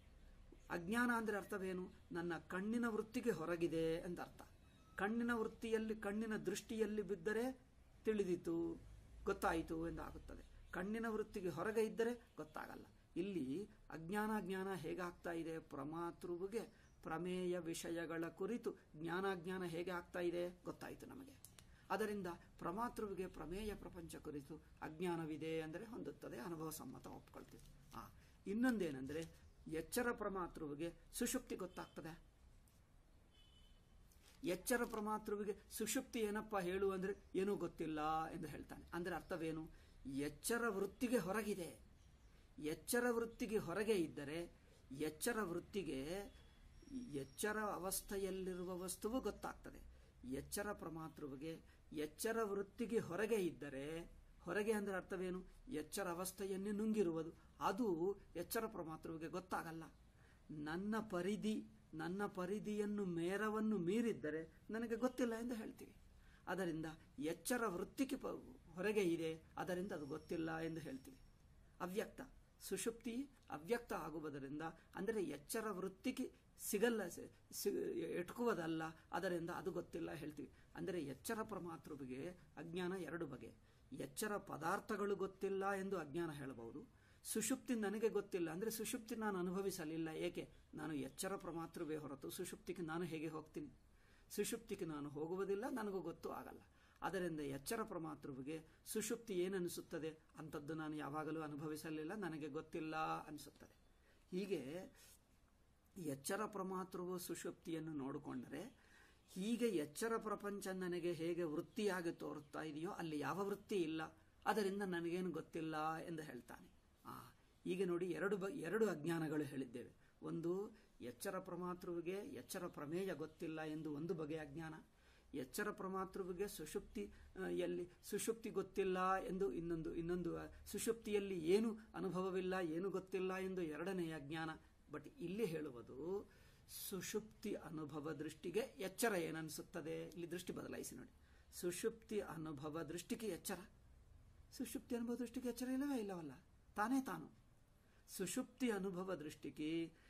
ಅಜ್ಞಾನ ಅಂದರೆ ಅರ್ಥವೇನು ನನ್ನ ಕಣ್ಣಿನ ವೃತ್ತಿಗೆ ಹೊರಗಿದೆ ಅಂತ ಅರ್ಥ ಕಣ್ಣಿನ ವೃತ್ತಿಯಲ್ಲಿ ಕಣ್ಣಿನ ದೃಷ್ಟಿಯಲ್ಲಿ ಬಿದ್ದರೆ ತಿಳಿದಿತು ಗೊತ್ತಾಯಿತು ಎಂದಾಗುತ್ತದೆ ಕಣ್ಣಿನ ವೃತ್ತಿಗೆ ಹೊರಗೆ ಇದ್ದರೆ ಗೊತ್ತಾಗಲ್ಲ ಇಲ್ಲಿ ಅಜ್ಞಾನ ಜ್ಞಾನ ಹೇಗಾಗ್ತಾ ಇದೆ ಪ್ರಮಾತೃವಿಗೆ ಪ್ರಮೇಯ ವಿಷಯಗಳ ಕುರಿತು ಜ್ಞಾನಾಜ್ಞಾನ ಹೇಗೆ ಆಗ್ತಾ ಇದೆ ಗೊತ್ತಾಯಿತು ನಮಗೆ ಅದರಿಂದ ಪ್ರಮಾತೃವಿಗೆ ಪ್ರಮೇಯ ಪ್ರಪಂಚ ಕುರಿತು ಅಜ್ಞಾನವಿದೆ ಅಂದರೆ ಹೊಂದುತ್ತದೆ ಅನುಭವ ಸಮ್ಮತ ಒಪ್ಕೊಳ್ತೀವಿ ಆ ಇನ್ನೊಂದೇನೆಂದರೆ ಎಚ್ಚರ ಪ್ರಮಾತೃವಿಗೆ ಸುಷುಪ್ತಿ ಗೊತ್ತಾಗ್ತದೆ ಎಚ್ಚರ ಪ್ರಮಾತೃವಿಗೆ ಸುಷುಪ್ತಿ ಏನಪ್ಪ ಹೇಳು ಅಂದ್ರೆ ಏನೂ ಗೊತ್ತಿಲ್ಲ ಎಂದು ಹೇಳ್ತಾನೆ ಅಂದ್ರೆ ಅರ್ಥವೇನು ಎಚ್ಚರ ವೃತ್ತಿಗೆ ಹೊರಗಿದೆ ಎಚ್ಚರ ವೃತ್ತಿಗೆ ಹೊರಗೆ ಇದ್ದರೆ ಎಚ್ಚರ ವೃತ್ತಿಗೆ ಎಚ್ಚರ ಅವಸ್ಥೆಯಲ್ಲಿರುವ ವಸ್ತುವು ಗೊತ್ತಾಗ್ತದೆ ಎಚ್ಚರ ಪ್ರಮಾತೃವಿಗೆ ಎಚ್ಚರ ವೃತ್ತಿಗೆ ಹೊರಗೆ ಇದ್ದರೆ ಹೊರಗೆ ಅಂದ್ರೆ ಅರ್ಥವೇನು ಎಚ್ಚರ ಅವಸ್ಥೆಯನ್ನೇ ನುಂಗಿರುವುದು ಅದು ಎಚ್ಚರ ಪ್ರಮಾತೃವಿಗೆ ಗೊತ್ತಾಗಲ್ಲ ನನ್ನ ಪರಿಧಿ ನನ್ನ ಪರಿಧಿಯನ್ನು ಮೇರವನ್ನು ಮೀರಿದ್ದರೆ ನನಗೆ ಗೊತ್ತಿಲ್ಲ ಎಂದು ಹೇಳ್ತೀವಿ ಅದರಿಂದ ಎಚ್ಚರ ವೃತ್ತಿಗೆ ಪ- ಹೊರಗೆ ಇದೆ ಅದರಿಂದ ಅದು ಗೊತ್ತಿಲ್ಲ ಎಂದು ಹೇಳ್ತೀವಿ ಅವ್ಯಕ್ತ ಸುಷುಪ್ತಿ ಅವ್ಯಕ್ತ ಆಗುವುದರಿಂದ ಅಂದರೆ ಎಚ್ಚರ ವೃತ್ತಿಗೆ ಸಿಗಲ್ಲ ಸಿ- ಸಿ- ಎಟ್ಕುವುದಲ್ಲ ಅದರಿಂದ ಅದು ಗೊತ್ತಿಲ್ಲ ಹೇಳ್ತೀವಿ ಅಂದರೆ ಎಚ್ಚರ ಪ್ರಮಾತೃವಿಗೆ ಅಜ್ಞಾನ ಎರಡು ಬಗೆ ಎಚ್ಚರ ಪದಾರ್ಥಗಳು ಗೊತ್ತಿಲ್ಲ ಎಂದು ಅಜ್ಞಾನ ಹೇಳಬಹುದು ಸುಷುಪ್ತಿ ನನಗೆ ಗೊತ್ತಿಲ್ಲ ಅಂದರೆ ಸುಷುಪ್ತಿ ನಾನು ಅನುಭವಿಸಲಿಲ್ಲ ಏಕೆ ನಾನು ಎಚ್ಚರ ಪ್ರಮಾತ್ರವೇ ಹೊರತು ಸುಷುಪ್ತಿಗೆ ನಾನು ಹೇಗೆ ಹೋಗ್ತೀನಿ ಸುಷುಪ್ತಿಗೆ ನಾನು ಹೋಗುವುದಿಲ್ಲ ನನಗೂ ಗೊತ್ತೂ ಆಗಲ್ಲ ಅದರಿಂದ ಎಚ್ಚರ ಪ್ರಮಾತೃವಿಗೆ ಸುಷುಪ್ತಿ ಏನನಿಸುತ್ತದೆ ಅಂಥದ್ದು ನಾನು ಯಾವಾಗಲೂ ಅನುಭವಿಸಲಿಲ್ಲ ನನಗೆ ಗೊತ್ತಿಲ್ಲ ಅನಿಸುತ್ತದೆ ಹೀಗೆ ಎಚ್ಚರ ಪ್ರಮಾತೃವು ಸುಷುಪ್ತಿಯನ್ನು ನೋಡಿಕೊಂಡರೆ ಹೀಗೆ ಎಚ್ಚರ ಪ್ರಪಂಚ ನನಗೆ ಹೇಗೆ ವೃತ್ತಿಯಾಗಿ ತೋರುತ್ತಾ ಇದೆಯೋ ಅಲ್ಲಿ ಯಾವ ವೃತ್ತಿ ಇಲ್ಲ ಅದರಿಂದ ನನಗೇನು ಗೊತ್ತಿಲ್ಲ ಎಂದು ಹೇಳ್ತಾನೆ ಆ ಈಗ ನೋಡಿ ಎರಡು ಬ ಎರಡು ಅಜ್ಞಾನಗಳು ಹೇಳಿದ್ದೇವೆ ಒಂದು ಎಚ್ಚರ ಪ್ರಮಾತೃವಿಗೆ ಎಚ್ಚರ ಪ್ರಮೇಯ ಗೊತ್ತಿಲ್ಲ ಎಂದು ಒಂದು ಬಗೆಯ ಅಜ್ಞಾನ ಎಚ್ಚರ ಪ್ರಮಾತೃವಿಗೆ ಸುಷುಪ್ತಿ ಆ, ಎಲ್ಲಿ ಸುಷುಪ್ತಿ ಗೊತ್ತಿಲ್ಲ ಎಂದು ಇನ್ನೊಂದು ಇನ್ನೊಂದು ಆ, ಸುಷುಪ್ತಿಯಲ್ಲಿ ಏನು ಅನುಭವವಿಲ್ಲ ಏನು ಗೊತ್ತಿಲ್ಲ ಎಂದು ಎರಡನೆಯ ಅಜ್ಞಾನ ಬಟ್ ಇಲ್ಲಿ ಹೇಳುವುದು ಸುಷುಪ್ತಿ ಅನುಭವ ದೃಷ್ಟಿಗೆ ಎಚ್ಚರ ಏನನ್ನಿಸುತ್ತದೆ ಇಲ್ಲಿ ದೃಷ್ಟಿ ಬದಲಾಯಿಸಿ ನೋಡಿ ಸುಷುಪ್ತಿ ಅನುಭವ ದೃಷ್ಟಿಗೆ ಎಚ್ಚರ ಸುಷುಪ್ತಿ ಅನುಭವ ದೃಷ್ಟಿಗೆ ಎಚ್ಚರ ಇಲ್ಲವೇ ಇಲ್ಲವಲ್ಲ ತಾನೇ ತಾನು ಸುಷುಪ್ತಿ ಅನುಭವ ದೃಷ್ಟಿಗೆ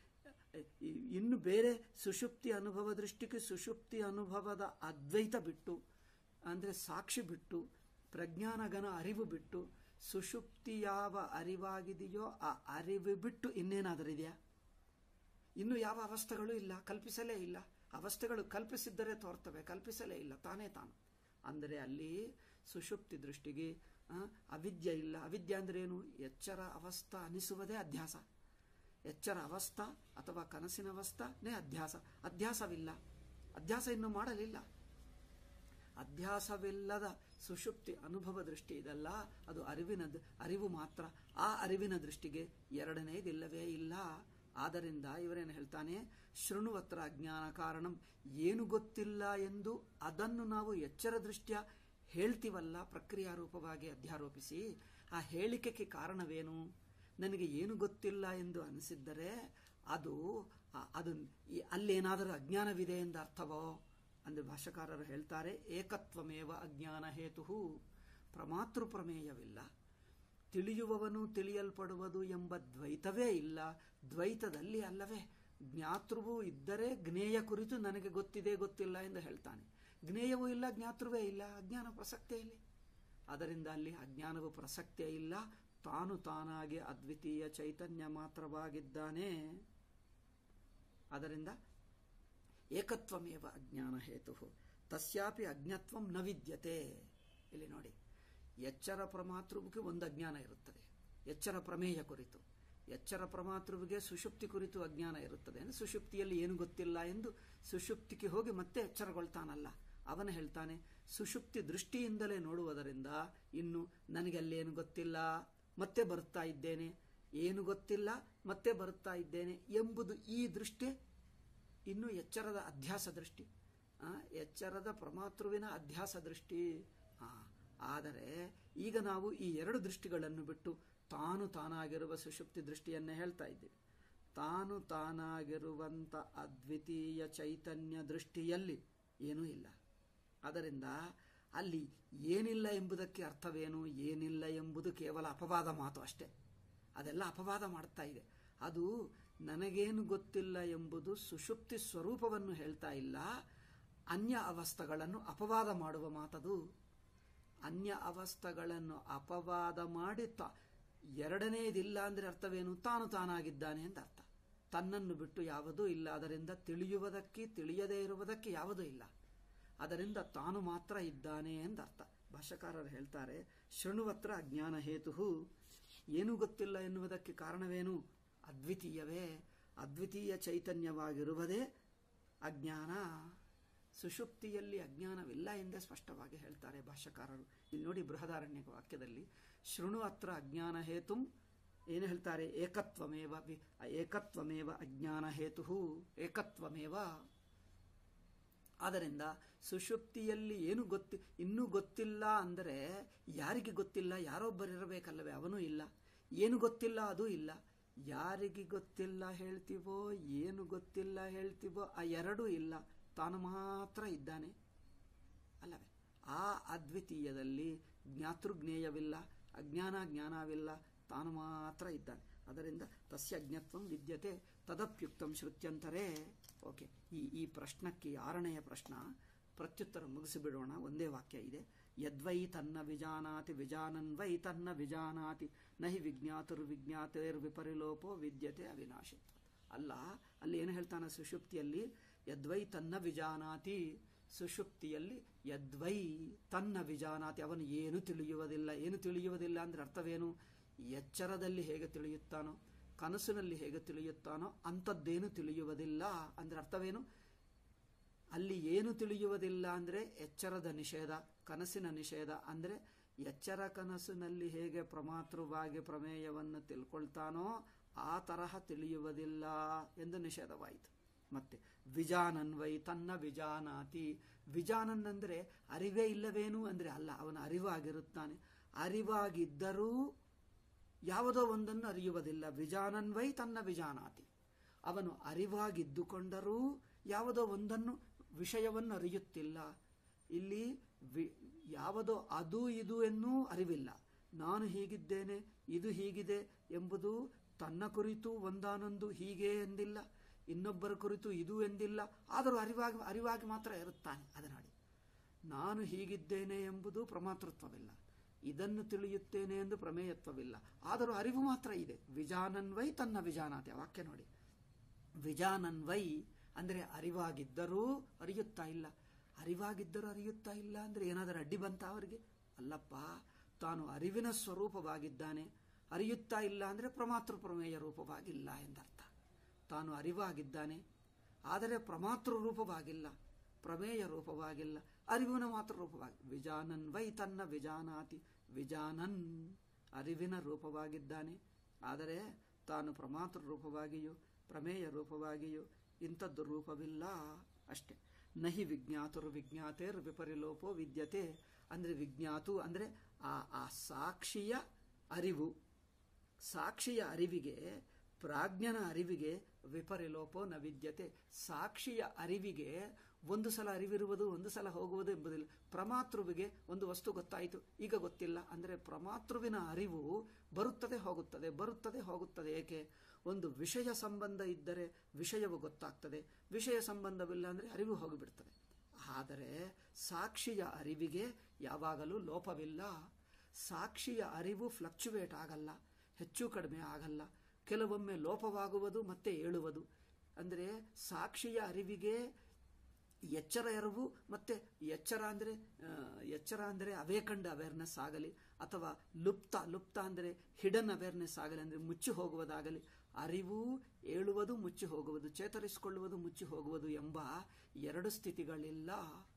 ಇ- ಇನ್ನು ಬೇರೆ ಸುಷುಪ್ತಿ ಅನುಭವ ದೃಷ್ಟಿಗೆ ಸುಷುಪ್ತಿ ಅನುಭವದ ಅದ್ವೈತ ಬಿಟ್ಟು ಅಂದರೆ ಸಾಕ್ಷಿ ಬಿಟ್ಟು ಪ್ರಜ್ಞಾನಗನ ಅರಿವು ಬಿಟ್ಟು ಸುಷುಪ್ತಿ ಯಾವ ಅರಿವಾಗಿದೆಯೋ ಆ ಅರಿವು ಬಿಟ್ಟು ಇನ್ನೇನಾದರೂ ಇದೆಯಾ ಇನ್ನು ಯಾವ ಅವಸ್ಥೆಗಳು ಇಲ್ಲ ಕಲ್ಪಿಸಲೇ ಇಲ್ಲ ಅವಸ್ಥೆಗಳು ಕಲ್ಪಿಸಿದ್ದರೆ ತೋರ್ತವೆ ಕಲ್ಪಿಸಲೇ ಇಲ್ಲ ತಾನೇ ತಾನು ಅಂದರೆ ಅಲ್ಲಿ ಸುಷುಪ್ತಿ ದೃಷ್ಟಿಗೆ ಆ, ಅವಿದ್ಯೆ ಇಲ್ಲ ಅವಿದ್ಯೆ ಅಂದ್ರೆ ಏನು ಎಚ್ಚರ ಅವಸ್ಥಾ ಅನಿಸುವುದೇ ಅಧ್ಯಾಸ ಎಚ್ಚರ ಅವಸ್ಥಾ ಅಥವಾ ಕನಸಿನ ಅವಸ್ಥಾನೇ ಅಧ್ಯಾಸ ಅಧ್ಯಾಸವಿಲ್ಲ ಅಧ್ಯಾಸ ಇನ್ನು ಮಾಡಲಿಲ್ಲ ಅಧ್ಯಾಸವಿಲ್ಲದ ಸುಷುಪ್ತಿ ಅನುಭವ ದೃಷ್ಟಿ ಇದಲ್ಲ ಅದು ಅರಿವಿನ ಅರಿವು ಮಾತ್ರ ಆ ಅರಿವಿನ ದೃಷ್ಟಿಗೆ ಎರಡನೇದಿಲ್ಲವೇ ಇಲ್ಲ ಆದ್ದರಿಂದ ಇವರೇನು ಹೇಳ್ತಾನೆ ಶೃಣುವತ್ರ ಅಜ್ಞಾನ ಕಾರಣಂ ಏನು ಗೊತ್ತಿಲ್ಲ ಎಂದು ಅದನ್ನು ನಾವು ಎಚ್ಚರ ದೃಷ್ಟಿಯ ಹೇಳ್ತೀವಲ್ಲ ಪ್ರಕ್ರಿಯಾ ರೂಪವಾಗಿ ಅಧ್ಯಾರೋಪಿಸಿ ಆ ಹೇಳಿಕೆಗೆ ಕಾರಣವೇನು ನನಗೆ ಏನು ಗೊತ್ತಿಲ್ಲ ಎಂದು ಅನಿಸಿದ್ದರೆ ಅದು ಆ- ಅದು ಈ- ಅಲ್ಲೇನಾದರೂ ಅಜ್ಞಾನವಿದೆ ಎಂದು ಅರ್ಥವೋ ಅಂದರೆ ಭಾಷಾಕಾರರು ಹೇಳ್ತಾರೆ ಏಕತ್ವಮೇವ ಅಜ್ಞಾನ ಹೇತು ಪ್ರಮಾತೃ ಪ್ರಮೇಯವಿಲ್ಲ ತಿಳಿಯುವವನು ತಿಳಿಯಲ್ಪಡುವುದು ಎಂಬ ದ್ವೈತವೇ ಇಲ್ಲ ದ್ವೈತದಲ್ಲಿ ಅಲ್ಲವೇ ಜ್ಞಾತೃವು ಇದ್ದರೆ ಜ್ಞೇಯ ಕುರಿತು ನನಗೆ ಗೊತ್ತಿದೆ ಗೊತ್ತಿಲ್ಲ ಎಂದು ಹೇಳ್ತಾನೆ ಜ್ಞೇಯವೂ ಇಲ್ಲ ಜ್ಞಾತೃವೇ ಇಲ್ಲ ಅಜ್ಞಾನ ಪ್ರಸಕ್ತೇ ಇಲ್ಲ ಅದರಿಂದ ಅಲ್ಲಿ ಅಜ್ಞಾನವು ಪ್ರಸಕ್ತೇ ಇಲ್ಲ ತಾನು ತಾನಾಗಿ ಅದ್ವಿತೀಯ ಚೈತನ್ಯ ಮಾತ್ರವಾಗಿದ್ದಾನೆ ಅದರಿಂದ ಏಕತ್ವಮೇವ ಅಜ್ಞಾನ ಹೇತು ತಸ್ಯಾಪಿ ಅಜ್ಞತ್ವಂ ನ ವಿದ್ಯತೆ ಇಲ್ಲಿ ನೋಡಿ ಎಚ್ಚರ ಪ್ರಮಾತೃವಿಗೆ ಒಂದು ಅಜ್ಞಾನ ಇರುತ್ತದೆ ಎಚ್ಚರ ಪ್ರಮೇಯ ಕುರಿತು ಎಚ್ಚರ ಪ್ರಮಾತೃವಿಗೆ ಸುಷುಪ್ತಿ ಕುರಿತು ಅಜ್ಞಾನ ಇರುತ್ತದೆ ಅಂದ್ರೆ ಸುಷುಪ್ತಿಯಲ್ಲಿ ಏನು ಗೊತ್ತಿಲ್ಲ ಎಂದು ಸುಷುಪ್ತಿಗೆ ಹೋಗಿ ಮತ್ತೆ ಎಚ್ಚರಗೊಳ್ತಾನಲ್ಲ ಅವನು ಹೇಳ್ತಾನೆ ಸುಷುಪ್ತಿ ದೃಷ್ಟಿಯಿಂದಲೇ ನೋಡುವುದರಿಂದ ಇನ್ನು ನನಗೆ ಅಲ್ಲೇನು ಗೊತ್ತಿಲ್ಲ ಮತ್ತೆ ಬರುತ್ತಾ ಇದ್ದೇನೆ ಏನು ಗೊತ್ತಿಲ್ಲ ಮತ್ತೆ ಬರುತ್ತಾ ಇದ್ದೇನೆ ಎಂಬುದು ಈ ದೃಷ್ಟಿ ಇನ್ನು ಎಚ್ಚರದ ಅಧ್ಯಾಸ ದೃಷ್ಟಿ ಆ, ಎಚ್ಚರದ ಪ್ರಮಾತೃವಿನ ಅಧ್ಯಾಸ ದೃಷ್ಟಿ ಆ, ಆದರೆ ಈಗ ನಾವು ಈ ಎರಡು ದೃಷ್ಟಿಗಳನ್ನು ಬಿಟ್ಟು ತಾನು ತಾನಾಗಿರುವ ಸುಷುಪ್ತಿ ದೃಷ್ಟಿಯನ್ನೇ ಹೇಳ್ತಾ ಇದ್ದೀವಿ ತಾನು ತಾನಾಗಿರುವಂತ ಅದ್ವಿತೀಯ ಚೈತನ್ಯ ದೃಷ್ಟಿಯಲ್ಲಿ ಏನೂ ಇಲ್ಲ ಅದರಿಂದ ಅಲ್ಲಿ ಏನಿಲ್ಲ ಎಂಬುದಕ್ಕೆ ಅರ್ಥವೇನು ಏನಿಲ್ಲ ಎಂಬುದು ಕೇವಲ ಅಪವಾದ ಮಾತು ಅಷ್ಟೇ ಅದೆಲ್ಲ ಅಪವಾದ ಮಾಡ್ತಾ ಇದೆ ಅದು ನನಗೇನು ಗೊತ್ತಿಲ್ಲ ಎಂಬುದು ಸುಷುಪ್ತಿ ಸ್ವರೂಪವನ್ನು ಹೇಳ್ತಾ ಇಲ್ಲ ಅನ್ಯ ಅವಸ್ಥೆಗಳನ್ನು ಅಪವಾದ ಮಾಡುವ ಮಾತದು ಅನ್ಯ ಅವಸ್ಥೆಗಳನ್ನು ಅಪವಾದ ಮಾಡಿ ತ ಎರಡನೇದಿಲ್ಲ ಅಂದ್ರೆ ಅರ್ಥವೇನು ತಾನು ತಾನಾಗಿದ್ದಾನೆ ಅಂತ ಅರ್ಥ ತನ್ನನ್ನು ಬಿಟ್ಟು ಯಾವುದೂ ಇಲ್ಲ ಅದರಿಂದ ತಿಳಿಯುವುದಕ್ಕೆ ತಿಳಿಯದೇ ಇರುವುದಕ್ಕೆ ಯಾವುದೂ ಇಲ್ಲ ಅದರಿಂದ ತಾನು ಮಾತ್ರ ಇದ್ದಾನೆ ಎಂದರ್ಥ ಭಾಷಾಕಾರರು ಹೇಳ್ತಾರೆ ಶೃಣುವತ್ರ ಅಜ್ಞಾನ ಹೇತು ಏನೂ ಗೊತ್ತಿಲ್ಲ ಎನ್ನುವುದಕ್ಕೆ ಕಾರಣವೇನು ಅದ್ವಿತೀಯವೇ ಅದ್ವಿತೀಯ ಚೈತನ್ಯವಾಗಿರುವುದೇ ಅಜ್ಞಾನ ಸುಷುಪ್ತಿಯಲ್ಲಿ ಅಜ್ಞಾನವಿಲ್ಲ ಎಂದೇ ಸ್ಪಷ್ಟವಾಗಿ ಹೇಳ್ತಾರೆ ಭಾಷ್ಯಕಾರರು ಇಲ್ಲಿ ನೋಡಿ ಬೃಹದಾರಣ್ಯ ವಾಕ್ಯದಲ್ಲಿ ಶೃಣು ಅತ್ರ ಅಜ್ಞಾನ ಹೇತು ಏನು ಹೇಳ್ತಾರೆ ಏಕತ್ವಮೇವ ವಿ- ಏಕತ್ವಮೇವ ಅಜ್ಞಾನ ಹೇತು ಏಕತ್ವಮೇವ ಆದ್ದರಿಂದ ಸುಷುಪ್ತಿಯಲ್ಲಿ ಏನು ಗೊತ್ತಿ ಇನ್ನೂ ಗೊತ್ತಿಲ್ಲ ಅಂದರೆ ಯಾರಿಗೆ ಗೊತ್ತಿಲ್ಲ ಯಾರೊಬ್ಬರಿರಬೇಕಲ್ಲವೇ ಅವನೂ ಇಲ್ಲ ಏನು ಗೊತ್ತಿಲ್ಲ ಅದೂ ಇಲ್ಲ ಯಾರಿಗೆ ಗೊತ್ತಿಲ್ಲ ಹೇಳ್ತೀವೋ ಏನು ಗೊತ್ತಿಲ್ಲ ಹೇಳ್ತೀವೋ ಆ ಎರಡೂ ಇಲ್ಲ ತಾನು ಮಾತ್ರ ಇದ್ದಾನೆ ಅಲ್ಲವೇ ಆ ಅದ್ವಿತೀಯದಲ್ಲಿ ಜ್ಞಾತೃಜ್ಞೇಯವಿಲ್ಲ ಅಜ್ಞಾನ ಜ್ಞಾನವಿಲ್ಲ ತಾನು ಮಾತ್ರ ಇದ್ದಾನೆ ಅದರಿಂದ ತಸ್ಯ ಅಜ್ಞತ್ವಂ ವಿದ್ಯತೆ ತದಪ್ಯುಕ್ತಂ ಶ್ರುತ್ಯಂತರೇ ಓಕೆ ಈ ಈ ಪ್ರಶ್ನಕ್ಕೆ ಆರನೆಯ ಪ್ರಶ್ನ ಪ್ರತ್ಯುತ್ತರ ಮುಗಿಸಿಬಿಡೋಣ ಒಂದೇ ವಾಕ್ಯ ಇದೆ ಯದ್ವೈ ತನ್ನ ವಿಜಾನಾತಿ ವಿಜಾನನ್ವೈ ತನ್ನ ವಿಜಾನಾತಿ ನಹಿ ವಿಜ್ಞಾತರು ವಿಜ್ಞಾತೇರ್ ವಿಪರಿಲೋಪೋ ವಿದ್ಯತೆ ಅವಿನಾಶಿತ್ವ ಅಲ್ಲ ಅಲ್ಲಿ ಏನು ಹೇಳ್ತಾನೆ ಸುಷುಪ್ತಿಯಲ್ಲಿ ಯದ್ವೈ ತನ್ನ ವಿಜಾನಾತಿ ಸುಷುಪ್ತಿಯಲ್ಲಿ ಯದ್ವೈ ತನ್ನ ವಿಜಾನಾತಿ ಅವನು ಏನು ತಿಳಿಯುವುದಿಲ್ಲ ಏನು ತಿಳಿಯುವುದಿಲ್ಲ ಅಂದ್ರೆ ಅರ್ಥವೇನು ಎಚ್ಚರದಲ್ಲಿ ಹೇಗೆ ತಿಳಿಯುತ್ತಾನೋ ಕನಸಿನಲ್ಲಿ ಹೇಗೆ ತಿಳಿಯುತ್ತಾನೋ ಅಂಥದ್ದೇನು ತಿಳಿಯುವುದಿಲ್ಲ ಅಂದ್ರೆ ಅರ್ಥವೇನು ಅಲ್ಲಿ ಏನು ತಿಳಿಯುವುದಿಲ್ಲ ಅಂದರೆ ಎಚ್ಚರದ ನಿಷೇಧ ಕನಸಿನ ನಿಷೇಧ ಅಂದರೆ ಎಚ್ಚರ ಕನಸಿನಲ್ಲಿ ಹೇಗೆ ಪ್ರಮಾತೃವಾಗಿ ಪ್ರಮೇಯವನ್ನು ತಿಳ್ಕೊಳ್ತಾನೋ ಆ ತರಹ ತಿಳಿಯುವುದಿಲ್ಲ ಎಂದು ನಿಷೇಧವಾಯಿತು ಮತ್ತೆ ವಿಜಾನನ್ವೈ ತನ್ನ ವಿಜಾನಾತಿ ವಿಜಾನನ್ ಅಂದರೆ ಅರಿವೇ ಇಲ್ಲವೇನು ಅಂದರೆ ಅಲ್ಲ ಅವನ ಅರಿವಾಗಿರುತ್ತಾನೆ ಅರಿವಾಗಿದ್ದರೂ ಯಾವುದೋ ಒಂದನ್ನು ಅರಿಯುವುದಿಲ್ಲ ವಿಜಾನನ್ವೈ ತನ್ನ ವಿಜಾನಾತಿ ಅವನು ಅರಿವಾಗಿದ್ದುಕೊಂಡರೂ ಯಾವುದೋ ಒಂದನ್ನು ವಿಷಯವನ್ನು ಅರಿಯುತ್ತಿಲ್ಲ ಇಲ್ಲಿ ವಿ ಯಾವುದೋ ಅದು ಇದು ಎನ್ನೂ ಅರಿವಿಲ್ಲ ನಾನು ಹೀಗಿದ್ದೇನೆ ಇದು ಹೀಗಿದೆ ಎಂಬುದು ತನ್ನ ಕುರಿತು ಒಂದಾನೊಂದು ಹೀಗೆ ಎಂದಿಲ್ಲ ಇನ್ನೊಬ್ಬರ ಕುರಿತು ಇದು ಎಂದಿಲ್ಲ ಆದರೂ ಅರಿವಾಗಿ ಅರಿವಾಗಿ ಮಾತ್ರ ಇರುತ್ತಾನೆ ಅದನಾಡಿ ನಾನು ಹೀಗಿದ್ದೇನೆ ಎಂಬುದು ಪ್ರಮಾತೃತ್ವವಿಲ್ಲ ಇದನ್ನು ತಿಳಿಯುತ್ತೇನೆ ಎಂದು ಪ್ರಮೇಯತ್ವವಿಲ್ಲ ಆದರೂ ಅರಿವು ಮಾತ್ರ ಇದೆ ವಿಜಾನನ್ವೈ ತನ್ನ ವಿಜಾನಾತೆ ವಾಕ್ಯ ನೋಡಿ ವಿಜಾನನ್ವೈ ಅಂದರೆ ಅರಿವಾಗಿದ್ದರೂ ಅರಿಯುತ್ತಾ ಇಲ್ಲ ಅರಿವಾಗಿದ್ದರೂ ಅರಿಯುತ್ತಾ ಇಲ್ಲ ಅಂದರೆ ಏನಾದರೂ ಅಡ್ಡಿ ಬಂತ ಅವರಿಗೆ ಅಲ್ಲಪ್ಪ ತಾನು ಅರಿವಿನ ಸ್ವರೂಪವಾಗಿದ್ದಾನೆ ಅರಿಯುತ್ತಾ ಇಲ್ಲ ಅಂದರೆ ಪ್ರಮಾತೃ ಪ್ರಮೇಯ ರೂಪವಾಗಿಲ್ಲ ಎಂದರ್ಥ ತಾನು ಅರಿವಾಗಿದ್ದಾನೆ ಆದರೆ ಪ್ರಮಾತೃ ರೂಪವಾಗಿಲ್ಲ ಪ್ರಮೇಯ ರೂಪವಾಗಿಲ್ಲ ಅರಿವಿನ ಮಾತ್ರ ರೂಪವಾಗಿ ವಿಜಾನನ್ ವೈ ತನ್ನ ವಿಜಾನಾತಿ ವಿಜಾನನ್ ಅರಿವಿನ ರೂಪವಾಗಿದ್ದಾನೆ ಆದರೆ ತಾನು ಪ್ರಮಾತೃ ರೂಪವಾಗಿಯೂ ಪ್ರಮೇಯ ರೂಪವಾಗಿಯೂ ಇಂಥದ್ದು ರೂಪವಿಲ್ಲ ಅಷ್ಟೆ ನಹಿ ವಿಜ್ಞಾತರು ವಿಜ್ಞಾತೇರ್ ವಿಪರಿಲೋಪೋ ವಿದ್ಯತೆ ಅಂದರೆ ವಿಜ್ಞಾತು ಅಂದರೆ ಆ ಆ ಸಾಕ್ಷಿಯ ಅರಿವು ಸಾಕ್ಷಿಯ ಅರಿವಿಗೆ ಪ್ರಾಜ್ಞನ ಅರಿವಿಗೆ ವಿಪರಿಲೋಪೋ ನ ವಿದ್ಯತೆ ಸಾಕ್ಷಿಯ ಅರಿವಿಗೆ ಒಂದು ಸಲ ಅರಿವಿರುವುದು ಒಂದು ಸಲ ಹೋಗುವುದು ಎಂಬುದಿಲ್ಲ ಪ್ರಮಾತೃವಿಗೆ ಒಂದು ವಸ್ತು ಗೊತ್ತಾಯಿತು ಈಗ ಗೊತ್ತಿಲ್ಲ ಅಂದರೆ ಪ್ರಮಾತೃವಿನ ಅರಿವು ಬರುತ್ತದೆ ಹೋಗುತ್ತದೆ ಬರುತ್ತದೆ ಹೋಗುತ್ತದೆ ಏಕೆ ಒಂದು ವಿಷಯ ಸಂಬಂಧ ಇದ್ದರೆ ವಿಷಯವು ಗೊತ್ತಾಗ್ತದೆ ವಿಷಯ ಸಂಬಂಧವಿಲ್ಲ ಅಂದರೆ ಅರಿವು ಹೋಗಿಬಿಡ್ತದೆ ಆದರೆ ಸಾಕ್ಷಿಯ ಅರಿವಿಗೆ ಯಾವಾಗಲೂ ಲೋಪವಿಲ್ಲ ಸಾಕ್ಷಿಯ ಅರಿವು ಫ್ಲಕ್ಚುವೇಟ್ ಆಗಲ್ಲ ಹೆಚ್ಚು ಕಡಿಮೆ ಆಗಲ್ಲ ಕೆಲವೊಮ್ಮೆ ಲೋಪವಾಗುವುದು ಮತ್ತೆ ಏಳುವುದು ಅಂದರೆ ಸಾಕ್ಷಿಯ ಅರಿವಿಗೆ ಎಚ್ಚರ ಎರವು ಮತ್ತೆ ಎಚ್ಚರ ಅಂದರೆ ಎಚ್ಚರ ಅಂದರೆ ಅವೇಕಂಡ್ ಅವೇರ್ನೆಸ್ ಆಗಲಿ ಅಥವಾ ಲುಪ್ತ ಲುಪ್ತ ಅಂದರೆ ಹಿಡನ್ ಅವೇರ್ನೆಸ್ ಆಗಲಿ ಅಂದರೆ ಮುಚ್ಚಿ ಹೋಗುವುದಾಗಲಿ ಅರಿವು ಏಳುವುದು ಮುಚ್ಚಿ ಹೋಗುವುದು ಚೇತರಿಸಿಕೊಳ್ಳುವುದು ಮುಚ್ಚಿ ಹೋಗುವುದು ಎಂಬ ಎರಡು ಸ್ಥಿತಿಗಳಿಲ್ಲ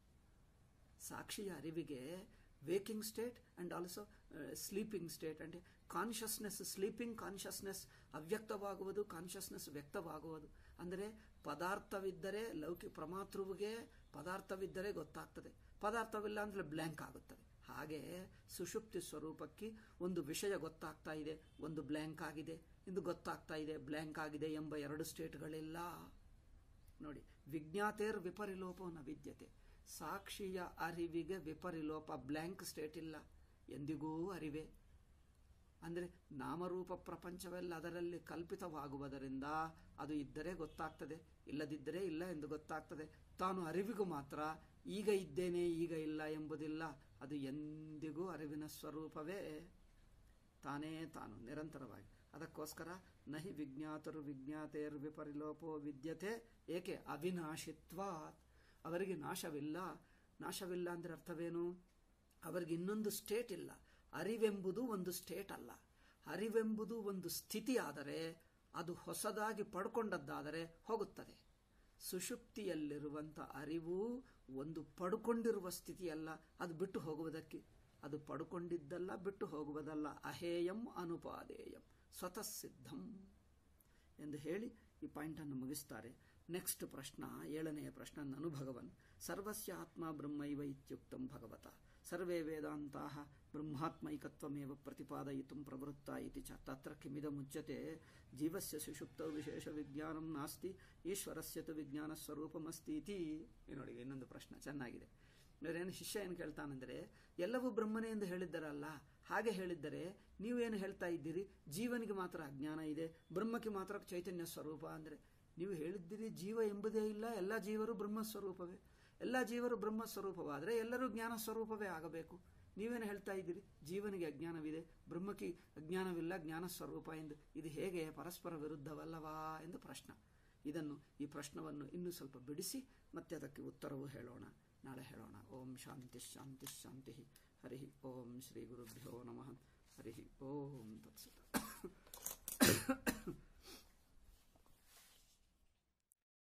ಸಾಕ್ಷಿಯ ಅರಿವಿಗೆ waking state and also sleeping state and consciousness sleeping consciousness ಅವ್ಯಕ್ತವಾಗುವುದು ಕಾನ್ಷಿಯಸ್ನೆಸ್ ವ್ಯಕ್ತವಾಗುವುದು ಅಂದರೆ ಪದಾರ್ಥವಿದ್ದರೆ ಲೌಕಿಕ ಪ್ರಮಾತೃವಿಗೆ ಪದಾರ್ಥವಿದ್ದರೆ ಗೊತ್ತಾಗ್ತದೆ ಪದಾರ್ಥವಿಲ್ಲ ಅಂದರೆ ಬ್ಲ್ಯಾಂಕ್ ಆಗುತ್ತದೆ ಹಾಗೆ ಸುಷುಪ್ತಿ ಸ್ವರೂಪಕ್ಕೆ ಒಂದು ವಿಷಯ ಗೊತ್ತಾಗ್ತಾ ಇದೆ ಒಂದು ಬ್ಲ್ಯಾಂಕ್ ಆಗಿದೆ ಇದು ಗೊತ್ತಾಗ್ತಾ ಇದೆ ಬ್ಲ್ಯಾಂಕ್ ಆಗಿದೆ ಎಂಬ ಎರಡು ಸ್ಟೇಟ್ಗಳಿಲ್ಲ ನೋಡಿ ವಿಜ್ಞಾತೇರ್ ವಿಪರಿಲೋಪವನ್ನು ವಿದ್ಯತೆ ಸಾಕ್ಷಿಯ ಅರಿವಿಗೆ ವಿಪರಿಲೋಪ ಬ್ಲ್ಯಾಂಕ್ ಸ್ಟೇಟ್ ಇಲ್ಲ ಎಂದಿಗೂ ಅರಿವೆ ಅಂದರೆ ನಾಮರೂಪ ಪ್ರಪಂಚವೆಲ್ಲ ಅದರಲ್ಲಿ ಕಲ್ಪಿತವಾಗುವುದರಿಂದ ಅದು ಇದ್ದರೆ ಗೊತ್ತಾಗ್ತದೆ ಇಲ್ಲದಿದ್ದರೆ ಇಲ್ಲ ಎಂದು ಗೊತ್ತಾಗ್ತದೆ ತಾನು ಅರಿವಿಗೂ ಮಾತ್ರ ಈಗ ಇದ್ದೇನೆ ಈಗ ಇಲ್ಲ ಎಂಬುದಿಲ್ಲ ಅದು ಎಂದಿಗೂ ಅರಿವಿನ ಸ್ವರೂಪವೇ ತಾನೇ ತಾನು ನಿರಂತರವಾಗಿ ಅದಕ್ಕೋಸ್ಕರ ನಹಿ ವಿಜ್ಞಾತರು ವಿಜ್ಞಾತೆಯರು ವಿಪರಿಲೋಪೋ ವಿದ್ಯತೆ ಏಕೆ ಅವಿನಾಶಿತ್ವ ಅವರಿಗೆ ನಾಶವಿಲ್ಲ ನಾಶವಿಲ್ಲ ಅಂದರೆ ಅರ್ಥವೇನು ಅವರಿಗೆ ಇನ್ನೊಂದು ಸ್ಟೇಟ್ ಇಲ್ಲ ಅರಿವೆಂಬುದು ಒಂದು ಸ್ಟೇಟ್ ಅಲ್ಲ ಅರಿವೆಂಬುದು ಒಂದು ಸ್ಥಿತಿ ಆದರೆ ಅದು ಹೊಸದಾಗಿ ಪಡ್ಕೊಂಡದ್ದಾದರೆ ಹೋಗುತ್ತದೆ ಸುಷುಪ್ತಿಯಲ್ಲಿರುವಂಥ ಅರಿವು ಒಂದು ಪಡ್ಕೊಂಡಿರುವ ಸ್ಥಿತಿಯಲ್ಲ ಅದು ಬಿಟ್ಟು ಹೋಗುವುದಕ್ಕೆ ಅದು ಪಡ್ಕೊಂಡಿದ್ದಲ್ಲ ಬಿಟ್ಟು ಹೋಗುವುದಲ್ಲ ಅಹೇಯಂ ಅನುಪಾದೇಯಂ ಸ್ವತಃ ಸಿದ್ಧಂ ಎಂದು ಹೇಳಿ ಈ ಪಾಯಿಂಟನ್ನು ಮುಗಿಸ್ತಾರೆ ನೆಕ್ಸ್ಟ್ ಪ್ರಶ್ನ ಏಳನೆಯ ಪ್ರಶ್ನ ನನು ಭಗವನ್ ಸರ್ವಸ್ಯ ಆತ್ಮ ಬ್ರಹ್ಮೈವ ಇತ್ಯುಕ್ತಂ ಭಗವತ ಸರ್ವೇ ವೇದಾಂತಾಹ ಬ್ರಹ್ಮಾತ್ಮೈಕತ್ವಮೇವ ಪ್ರತಿಪಾದಯಿತುಂ ಪ್ರವೃತ್ತ ಇತಿ ಚ ತತ್ರ ಕಿಮಿದ ಮುಚ್ಯತೆ ಜೀವಸ್ಯ ಸುಷುಪ್ತೌ ವಿಶೇಷ ವಿಜ್ಞಾನಂ ನಾಸ್ತಿ ಈಶ್ವರಸ್ಯ ತು ವಿಜ್ಞಾನ ಸ್ವರೂಪಮಸ್ತಿ ಇತಿ ನೋಡಿ ಇನ್ನೊಂದು ಪ್ರಶ್ನೆ ಚೆನ್ನಾಗಿದೆ ಏನು ಶಿಷ್ಯ ಏನು ಕೇಳ್ತಾನಂದ್ರೆ ಎಲ್ಲವೂ ಬ್ರಹ್ಮನೇ ಎಂದು ಹೇಳಿದ್ದರಲ್ಲ ಹಾಗೆ ಹೇಳಿದ್ದರೆ ನೀವೇನು ಹೇಳ್ತಾ ಇದ್ದೀರಿ ಜೀವನಿಗೆ ಮಾತ್ರ ಅಜ್ಞಾನ ಇದೆ ಬ್ರಹ್ಮಕ್ಕೆ ಮಾತ್ರ ಚೈತನ್ಯ ಸ್ವರೂಪ ಅಂದರೆ ನೀವು ಹೇಳಿದ್ದೀರಿ ಜೀವ ಎಂಬುದೇ ಇಲ್ಲ ಎಲ್ಲ ಜೀವರು ಬ್ರಹ್ಮ ಸ್ವರೂಪವೇ ಎಲ್ಲ ಜೀವರು ಬ್ರಹ್ಮ ಸ್ವರೂಪವಾದರೆ ಎಲ್ಲರೂ ಜ್ಞಾನ ಸ್ವರೂಪವೇ ಆಗಬೇಕು ನೀವೇನು ಹೇಳ್ತಾ ಇದ್ದೀರಿ ಜೀವನಿಗೆ ಅಜ್ಞಾನವಿದೆ ಬ್ರಹ್ಮಕ್ಕೆ ಅಜ್ಞಾನವಿಲ್ಲ ಜ್ಞಾನ ಸ್ವರೂಪ ಎಂದು ಇದು ಹೇಗೆ ಪರಸ್ಪರ ವಿರುದ್ಧವಲ್ಲವಾ ಎಂದು ಪ್ರಶ್ನ ಇದನ್ನು ಈ ಪ್ರಶ್ನವನ್ನು ಇನ್ನೂ ಸ್ವಲ್ಪ ಬಿಡಿಸಿ ಮತ್ತೆ ಅದಕ್ಕೆ ಉತ್ತರವೂ ಹೇಳೋಣ ನಾಳೆ ಹೇಳೋಣ ಓಂ ಶಾಂತಿ ಶಾಂತಿ ಶಾಂತಿ ಹರಿ ಓಂ ಶ್ರೀ ಗುರುಭ್ಯೋ ನಮಃ ಹರಿ ಓಂ ತತ್ಸತ್